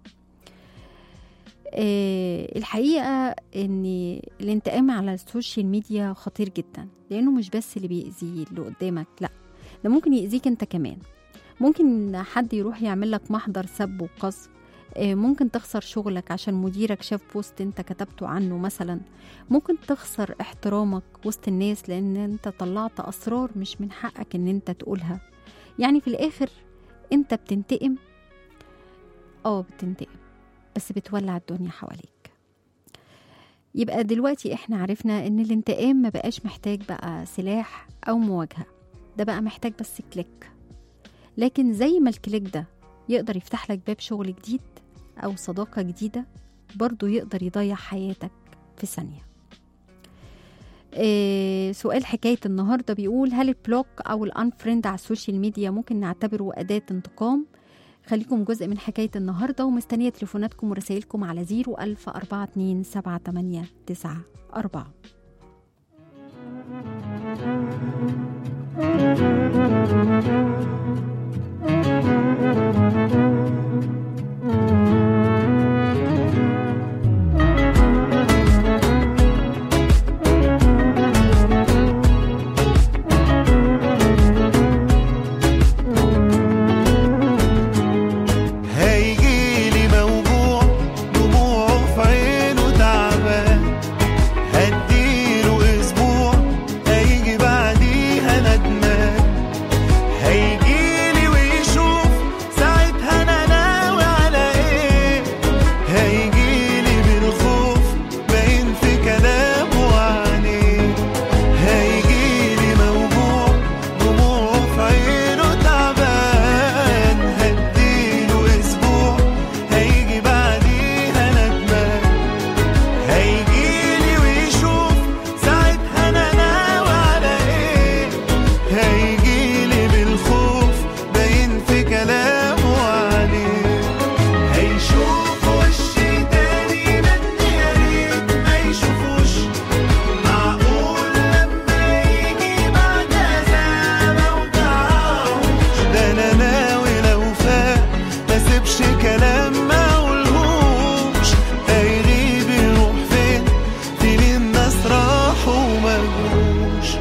آه، الحقيقة إن الانتقام على السوشيال ميديا خطير جدا لأنه مش بس اللي بيأذي اللي قدامك لأ ده ممكن يأذيك أنت كمان ممكن حد يروح يعمل لك محضر سب وقذف آه، ممكن تخسر شغلك عشان مديرك شاف بوست انت كتبته عنه مثلا ممكن تخسر احترامك وسط الناس لان انت طلعت اسرار مش من حقك ان انت تقولها يعني في الاخر انت بتنتقم اه بتنتقم بس بتولع الدنيا حواليك يبقى دلوقتي احنا عرفنا ان الانتقام ما بقاش محتاج بقى سلاح او مواجهة ده بقى محتاج بس كليك لكن زي ما الكليك ده يقدر يفتح لك باب شغل جديد او صداقة جديدة برضه يقدر يضيع حياتك في ثانية إيه سؤال حكاية النهاردة بيقول هل البلوك أو الأنفريند على السوشيال ميديا ممكن نعتبره أداة انتقام خليكم جزء من حكاية النهاردة ومستنية تليفوناتكم ورسائلكم على 01000 42 78 94 هيجيلي موجوع دموعه في عينه تعبان هديله اسبوع هيجي بعديها ندمان هيجيلي ويشوف ساعتها انا ناوي على ايه هيجيلي بالخوف باين في كلامه وعينيه هيجيلي موجوع دموعه في عينه تعبان هديله اسبوع هيجي بعديها ندمان هيجيلي ويشوف ساعتها انا ناوي على ايه هيجيلي بالخوف باين في كلامه عليه هيشوف وشي تاني مني يا ريت ما يشوفوش معقول لما يجي بعد عذاب اوجعهوش ده انا ناوي لو فات ما سيبش كلام ما اقولهوش هيغيب يروح فين فين الناس راحوا وما جوش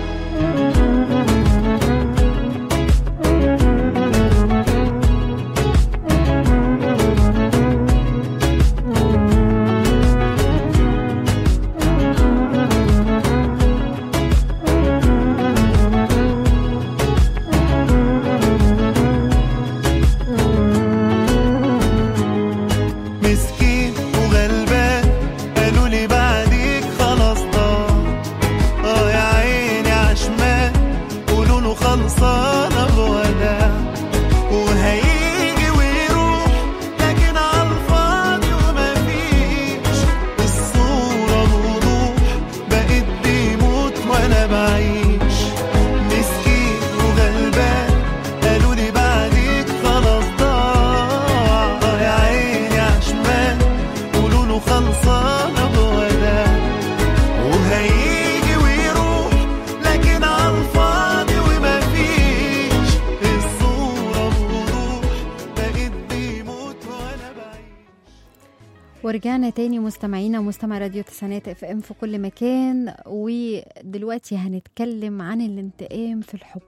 مسكين وغلبان قالوا لي بعديك خلاص ضاع اه يا عيني عشمان قولوا له خلصانه بوداع وهيجي ويروح لكن على الفاضي وما فيش الصوره بوضوح بقيت بيموت وانا بعيش مسكين وغلبان قالوا لي بعديك خلاص ضاع آه يا عيني عشمان قولوا له خلصانه بوداع وهيجي ويروح لكن على الفاضي وما فيش الصورة بوضوح بقيت بيموت وانا بعيش ورجعنا تاني مستمعينا مستمع راديو تسعينات اف ام في كل مكان ودلوقتي هنتكلم عن الانتقام في الحب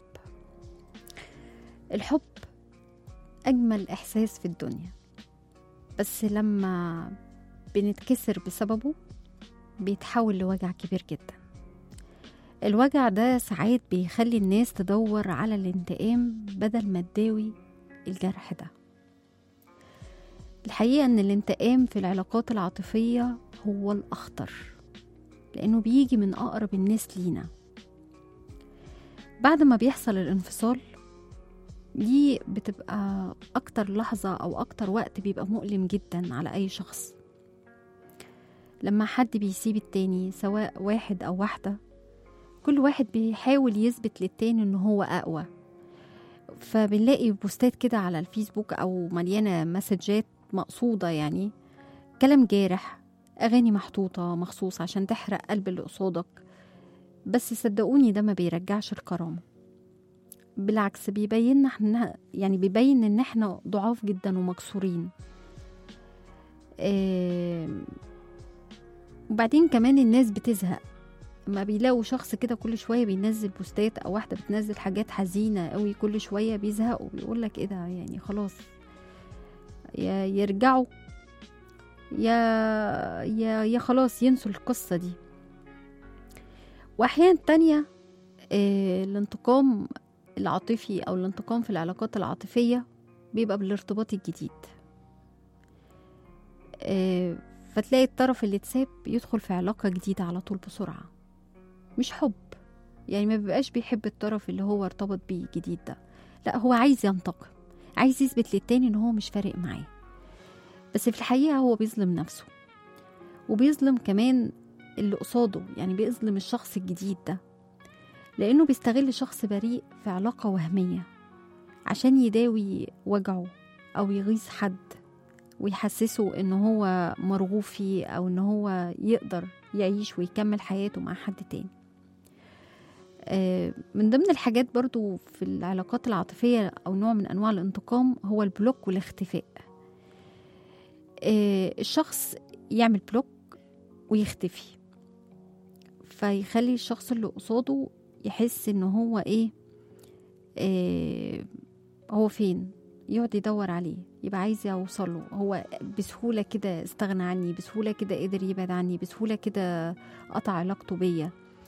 الحب اجمل احساس في الدنيا بس لما بنتكسر بسببه بيتحول لوجع كبير جدا الوجع ده ساعات بيخلي الناس تدور على الانتقام بدل ما تداوي الجرح ده الحقيقة إن الانتقام في العلاقات العاطفية هو الأخطر لأنه بيجي من أقرب الناس لينا بعد ما بيحصل الانفصال دي بتبقى أكتر لحظة أو أكتر وقت بيبقى مؤلم جدا على أي شخص لما حد بيسيب التاني سواء واحد أو واحدة كل واحد بيحاول يثبت للتاني ان هو اقوى فبنلاقي بوستات كده على الفيسبوك او مليانه مسجات مقصوده يعني كلام جارح اغاني محطوطه مخصوص عشان تحرق قلب اللي قصادك بس صدقوني ده ما بيرجعش الكرامه بالعكس بيبين احنا يعني بيبين ان احنا ضعاف جدا ومكسورين آم، وبعدين كمان الناس بتزهق ما بيلاقوا شخص كده كل شويه بينزل بوستات او واحده بتنزل حاجات حزينه قوي كل شويه بيزهقوا بيقول لك ايه ده يعني خلاص يا يرجعوا يا يا يا خلاص ينسوا القصه دي واحيانا تانية آه، الانتقام العاطفي او الانتقام في العلاقات العاطفيه بيبقى بالارتباط الجديد آه، فتلاقي الطرف اللي اتساب يدخل في علاقة جديدة على طول بسرعة مش حب يعني ما بيبقاش بيحب الطرف اللي هو ارتبط بيه جديد ده لا هو عايز ينتقم عايز يثبت للتاني ان هو مش فارق معاه بس في الحقيقة هو بيظلم نفسه وبيظلم كمان اللي قصاده يعني بيظلم الشخص الجديد ده لأنه بيستغل شخص بريء في علاقة وهمية عشان يداوي وجعه أو يغيظ حد ويحسسه ان هو مرغوب فيه او ان هو يقدر يعيش ويكمل حياته مع حد تاني آه، من ضمن الحاجات برضو في العلاقات العاطفية أو نوع من أنواع الانتقام هو البلوك والاختفاء آه، الشخص يعمل بلوك ويختفي فيخلي الشخص اللي قصاده يحس ان هو ايه آه، هو فين يقعد يدور عليه يبقى عايز يوصل له هو بسهولة كده استغنى عني بسهولة كده قدر يبعد عني بسهولة كده قطع علاقته بيا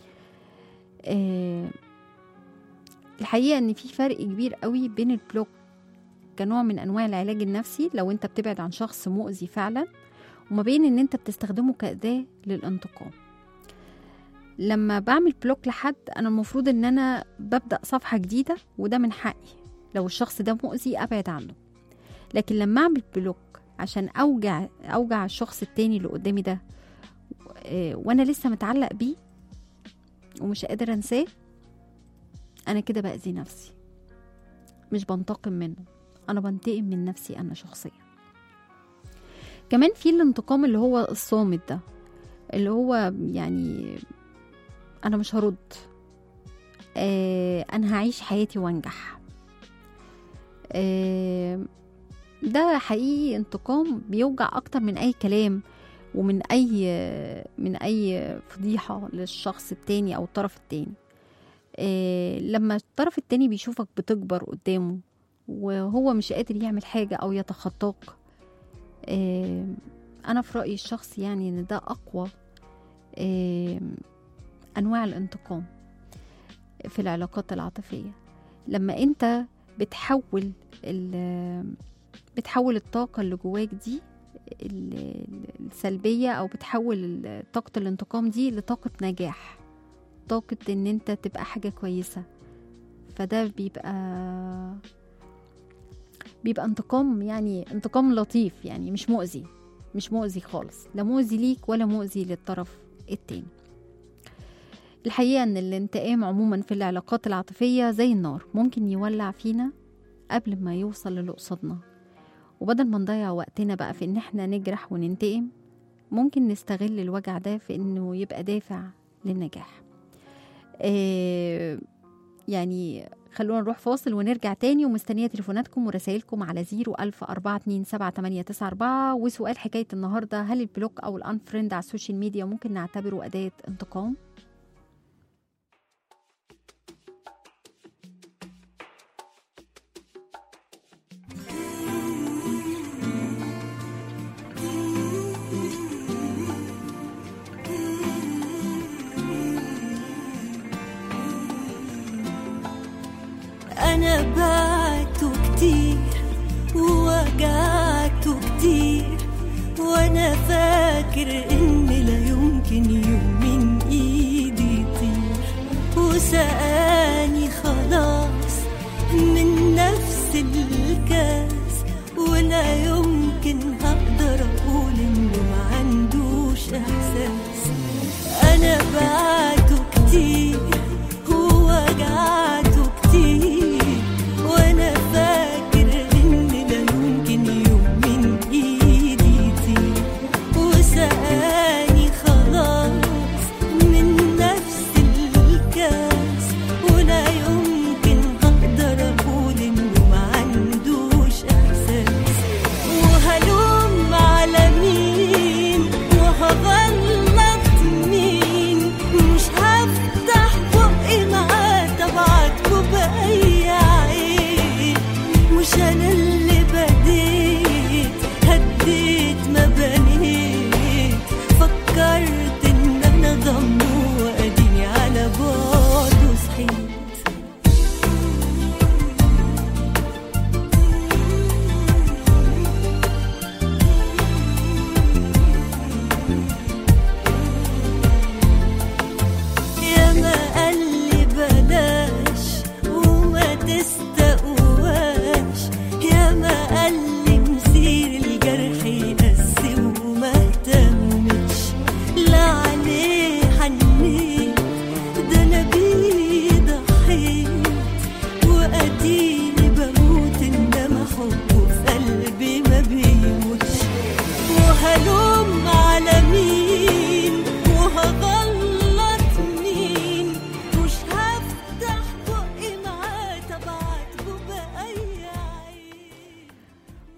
آه، الحقيقة ان في فرق كبير قوي بين البلوك كنوع من انواع العلاج النفسي لو انت بتبعد عن شخص مؤذي فعلا وما بين ان انت بتستخدمه كأداة للانتقام لما بعمل بلوك لحد انا المفروض ان انا ببدأ صفحة جديدة وده من حقي لو الشخص ده مؤذي ابعد عنه لكن لما اعمل بلوك عشان اوجع اوجع الشخص التاني اللي قدامي ده آه، وانا لسه متعلق بيه ومش قادر انساه انا كده باذي نفسي مش بنتقم منه انا بنتقم من نفسي انا شخصيا كمان في الانتقام اللي هو الصامت ده اللي هو يعني انا مش هرد آه انا هعيش حياتي وانجح آه ده حقيقي انتقام بيوجع اكتر من اي كلام ومن اي من اي فضيحه للشخص التاني او الطرف التاني إيه لما الطرف التاني بيشوفك بتكبر قدامه وهو مش قادر يعمل حاجه او يتخطاك إيه انا في رايي الشخص يعني ان ده اقوى إيه انواع الانتقام في العلاقات العاطفيه لما انت بتحول ال- بتحول الطاقة اللي جواك دي ال- السلبية أو بتحول ال- طاقة الانتقام دي لطاقة نجاح طاقة إن أنت تبقى حاجة كويسة فده بيبقى بيبقى انتقام يعني انتقام لطيف يعني مش مؤذي مش مؤذي خالص لا مؤذي ليك ولا مؤذي للطرف التاني الحقيقة إن الانتقام عموما في العلاقات العاطفية زي النار ممكن يولع فينا قبل ما يوصل للي قصادنا وبدل ما نضيع وقتنا بقى في ان احنا نجرح وننتقم ممكن نستغل الوجع ده في انه يبقى دافع للنجاح آه يعني خلونا نروح فاصل ونرجع تاني ومستنية تليفوناتكم ورسائلكم على زيرو ألف أربعة اتنين سبعة تمانية تسعة أربعة وسؤال حكاية النهاردة هل البلوك أو الأنفريند على السوشيال ميديا ممكن نعتبره أداة انتقام؟ أنا بعته كتير ووجعته كتير وأنا فاكر إن لا يمكن يوم من إيدي يطير وسقاني خلاص من نفس الكاس ولا يمكن هقدر أقول إنه ما عندوش إحساس أنا بعته كتير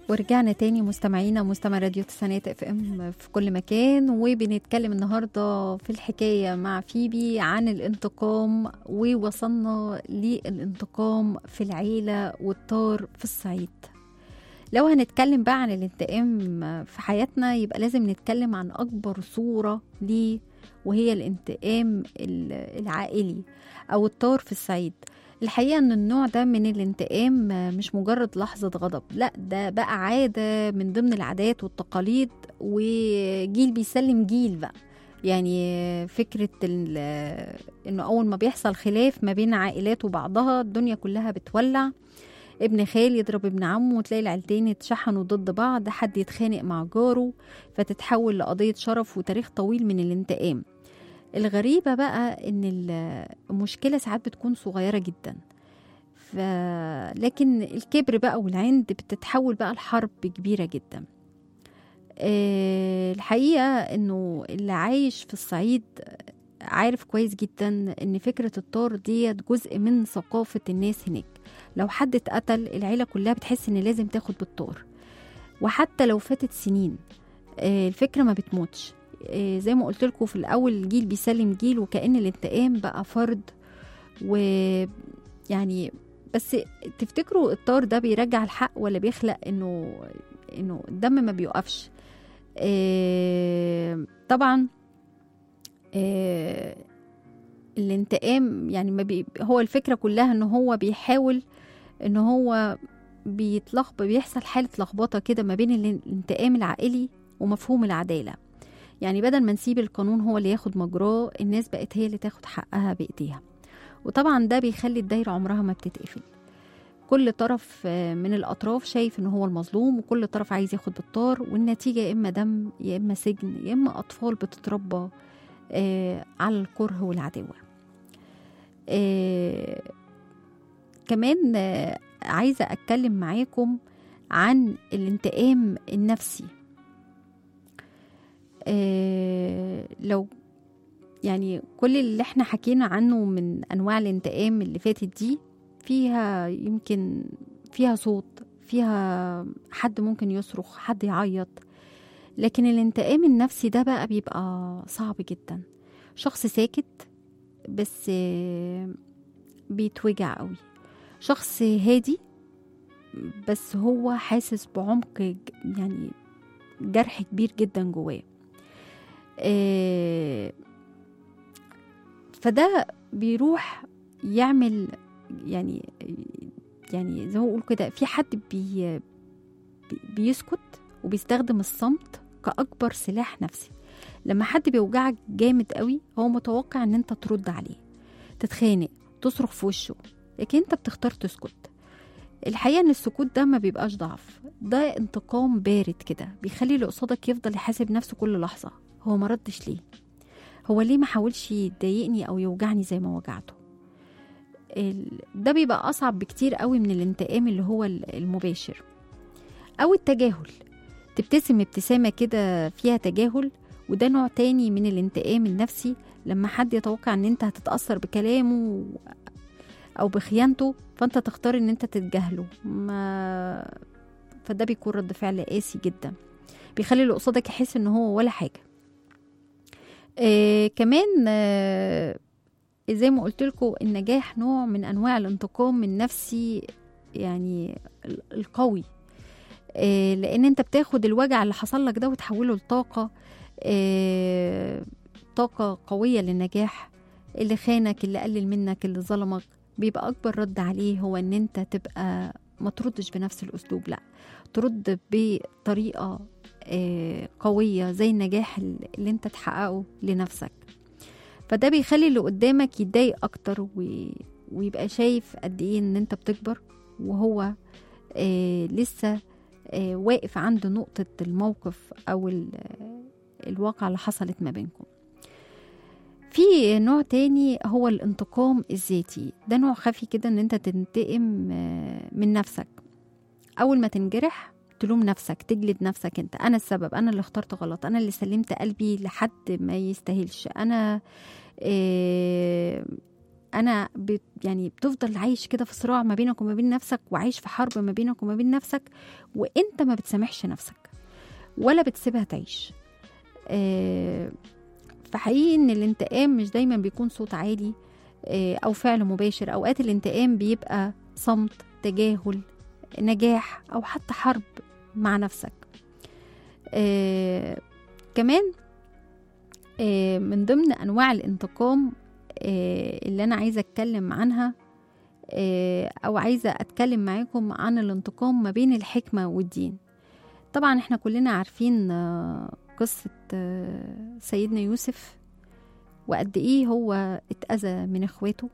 ورجعنا تاني مستمعينا مستمع راديو تسعينات اف ام في كل مكان وبنتكلم النهارده في الحكايه مع فيبي عن الانتقام ووصلنا للانتقام في العيله والطار في الصعيد لو هنتكلم بقى عن الانتقام في حياتنا يبقى لازم نتكلم عن اكبر صوره ليه وهي الانتقام ال- العائلي او الطار في الصعيد الحقيقة ان النوع ده من الانتقام مش مجرد لحظة غضب لا ده بقى عادة من ضمن العادات والتقاليد وجيل بيسلم جيل بقى يعني فكرة ال- انه اول ما بيحصل خلاف ما بين عائلات وبعضها الدنيا كلها بتولع ابن خال يضرب ابن عمه وتلاقي العيلتين يتشحنوا ضد بعض حد يتخانق مع جاره فتتحول لقضية شرف وتاريخ طويل من الانتقام الغريبة بقى إن ال- المشكلة ساعات بتكون صغيرة جدا ف... لكن الكبر بقى والعند بتتحول بقى لحرب كبيرة جدا آه، الحقيقة إنه اللي عايش في الصعيد عارف كويس جدا إن فكرة الطار ديت جزء من ثقافة الناس هناك لو حد اتقتل العيلة كلها بتحس إن لازم تاخد بالطار وحتى لو فاتت سنين آه، الفكرة ما بتموتش آه، زي ما قلت لكم في الاول الجيل بيسلم جيل وكأن الانتقام بقى فرض ويعني بس تفتكروا الطار ده بيرجع الحق ولا بيخلق انه انه الدم ما بيوقفش آه، طبعا آه، الانتقام يعني ما بي هو الفكرة كلها ان هو بيحاول ان هو بيتلخبط بيحصل حالة لخبطة كده ما بين الانتقام العائلي ومفهوم العدالة يعني بدل ما نسيب القانون هو اللي ياخد مجراه الناس بقت هي اللي تاخد حقها بإيديها وطبعا ده بيخلي الدايرة عمرها ما بتتقفل كل طرف آه، من الأطراف شايف إن هو المظلوم وكل طرف عايز ياخد بالطار والنتيجة يا إما دم يا إما سجن يا إما أطفال بتتربى آه، على الكره والعداوة آه، كمان آه، عايزة أتكلم معاكم عن الانتقام النفسي آه، لو يعني كل اللي احنا حكينا عنه من انواع الانتقام اللي فاتت دي فيها يمكن فيها صوت فيها حد ممكن يصرخ حد يعيط لكن الانتقام النفسي ده بقى بيبقى صعب جدا شخص ساكت بس آه، بيتوجع قوي شخص هادي بس هو حاسس بعمق ج- يعني جرح كبير جدا جواه آه، فده بيروح يعمل يعني يعني زي ما بقول كده في حد بي بي- بيسكت وبيستخدم الصمت كأكبر سلاح نفسي لما حد بيوجعك جامد قوي هو متوقع ان انت ترد عليه تتخانق تصرخ في وشه لكن انت بتختار تسكت الحقيقة ان السكوت ده ما بيبقاش ضعف ده انتقام بارد كده بيخلي اللي قصادك يفضل يحاسب نفسه كل لحظة هو ما ردش ليه هو ليه ما حاولش يضايقني او يوجعني زي ما وجعته ال- ده بيبقى اصعب بكتير قوي من الانتقام اللي هو ال- المباشر او التجاهل تبتسم ابتسامة كده فيها تجاهل وده نوع تاني من الانتقام النفسي لما حد يتوقع ان انت هتتأثر بكلامه او بخيانته فانت تختار ان انت تتجاهله ما فده بيكون رد فعل قاسي جدا بيخلي اللي قصادك يحس ان هو ولا حاجه آه كمان آه زي ما قلت لكم النجاح نوع من انواع الانتقام النفسي يعني ال- القوي آه لان انت بتاخد الوجع اللي حصل لك ده وتحوله لطاقه آه طاقه قويه للنجاح اللي خانك اللي قلل منك اللي ظلمك بيبقى اكبر رد عليه هو ان انت تبقى ما تردش بنفس الاسلوب لا ترد بطريقه آه، قويه زي النجاح اللي انت تحققه لنفسك فده بيخلي اللي قدامك يتضايق اكتر وي- ويبقى شايف قد ايه ان انت بتكبر وهو آه لسه آه واقف عند نقطة الموقف أو ال- آه، الواقعة اللي حصلت ما بينكم في نوع تاني هو الانتقام الذاتي ده نوع خفي كده ان انت تنتقم آه، من نفسك اول ما تنجرح تلوم نفسك تجلد نفسك انت انا السبب انا اللي اخترت غلط انا اللي سلمت قلبي لحد ما يستاهلش انا آه، انا بت يعني بتفضل عايش كده في صراع ما بينك وما بين نفسك وعايش في حرب ما بينك وما بين نفسك وانت ما بتسامحش نفسك ولا بتسيبها تعيش آه، فحقيقي ان الانتقام مش دايما بيكون صوت عالي آه، او فعل مباشر اوقات الانتقام بيبقى صمت تجاهل نجاح او حتى حرب مع نفسك آه، كمان آه، من ضمن انواع الانتقام آه، اللي انا عايزه اتكلم عنها آه، او عايزه اتكلم معاكم عن الانتقام ما بين الحكمه والدين طبعا احنا كلنا عارفين آه، قصه آه، سيدنا يوسف وقد ايه هو اتاذى من اخواته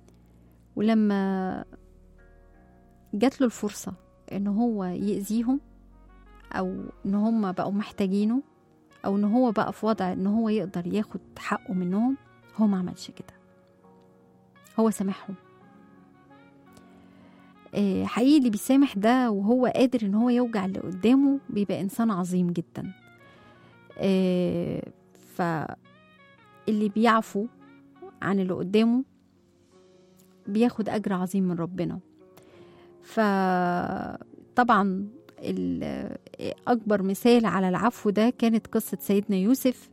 ولما جات له الفرصه ان هو يأذيهم او ان هم بقوا محتاجينه او ان هو بقى في وضع ان هو يقدر ياخد حقه منهم هو ما عملش كده هو سامحهم آه، حقيقي اللي بيسامح ده وهو قادر ان هو يوجع اللي قدامه بيبقى انسان عظيم جدا آه، فاللي بيعفو عن اللي قدامه بياخد اجر عظيم من ربنا فطبعا ال- اكبر مثال على العفو ده كانت قصه سيدنا يوسف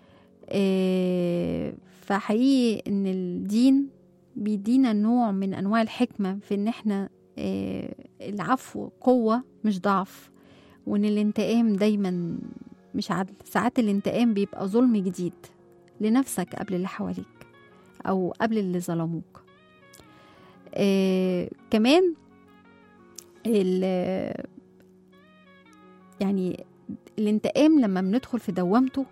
آه، فحقيقي ان الدين بيدينا نوع من انواع الحكمه في ان احنا آه، العفو قوه مش ضعف وان الانتقام دايما مش عدل ساعات الانتقام بيبقى ظلم جديد لنفسك قبل اللي حواليك او قبل اللي ظلموك آه كمان ال- يعني الانتقام لما بندخل في دوامته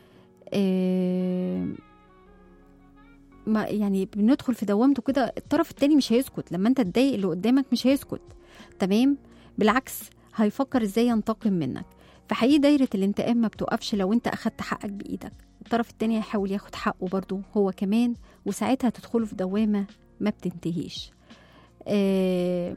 آه ما يعني بندخل في دوامته كده الطرف التاني مش هيسكت لما انت تضايق اللي قدامك مش هيسكت تمام بالعكس هيفكر ازاي ينتقم منك فحقيقي دايرة الانتقام ما بتوقفش لو انت اخدت حقك بايدك الطرف التاني هيحاول ياخد حقه برضه هو كمان وساعتها تدخلوا في دوامة ما بتنتهيش آه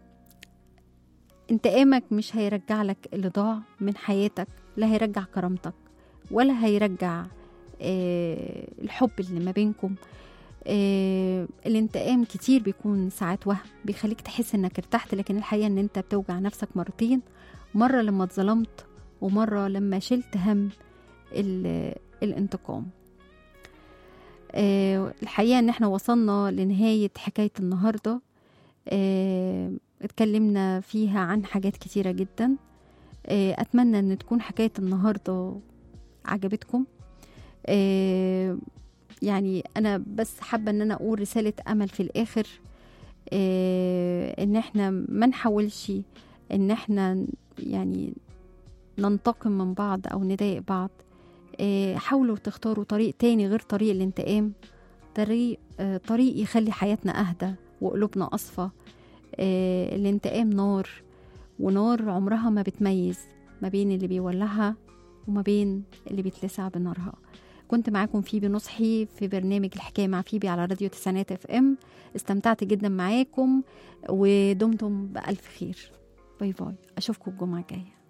انتقامك مش هيرجع لك اللي ضاع من حياتك لا هيرجع كرامتك ولا هيرجع آه الحب اللي ما بينكم آه الانتقام كتير بيكون ساعات وهم بيخليك تحس انك ارتحت لكن الحقيقة ان انت بتوجع نفسك مرتين مرة لما اتظلمت ومرة لما شلت هم ال- الانتقام آه الحقيقة ان احنا وصلنا لنهاية حكاية النهاردة آه اتكلمنا فيها عن حاجات كتيرة جدا آه اتمنى ان تكون حكاية النهاردة عجبتكم آه يعني انا بس حابة ان انا اقول رسالة امل في الاخر آه ان احنا ما نحاولش ان احنا يعني ننتقم من بعض او نضايق بعض آه، حاولوا تختاروا طريق تاني غير طريق الانتقام طريق آه، طريق يخلي حياتنا اهدى وقلوبنا اصفى آه، الانتقام نار ونار عمرها ما بتميز ما بين اللي بيولعها وما بين اللي بيتلسع بنارها كنت معاكم فيبي نصحي في برنامج الحكاية مع فيبي على راديو تسعينات اف ام استمتعت جدا معاكم ودمتم بألف خير باي باي أشوفكم الجمعة الجاية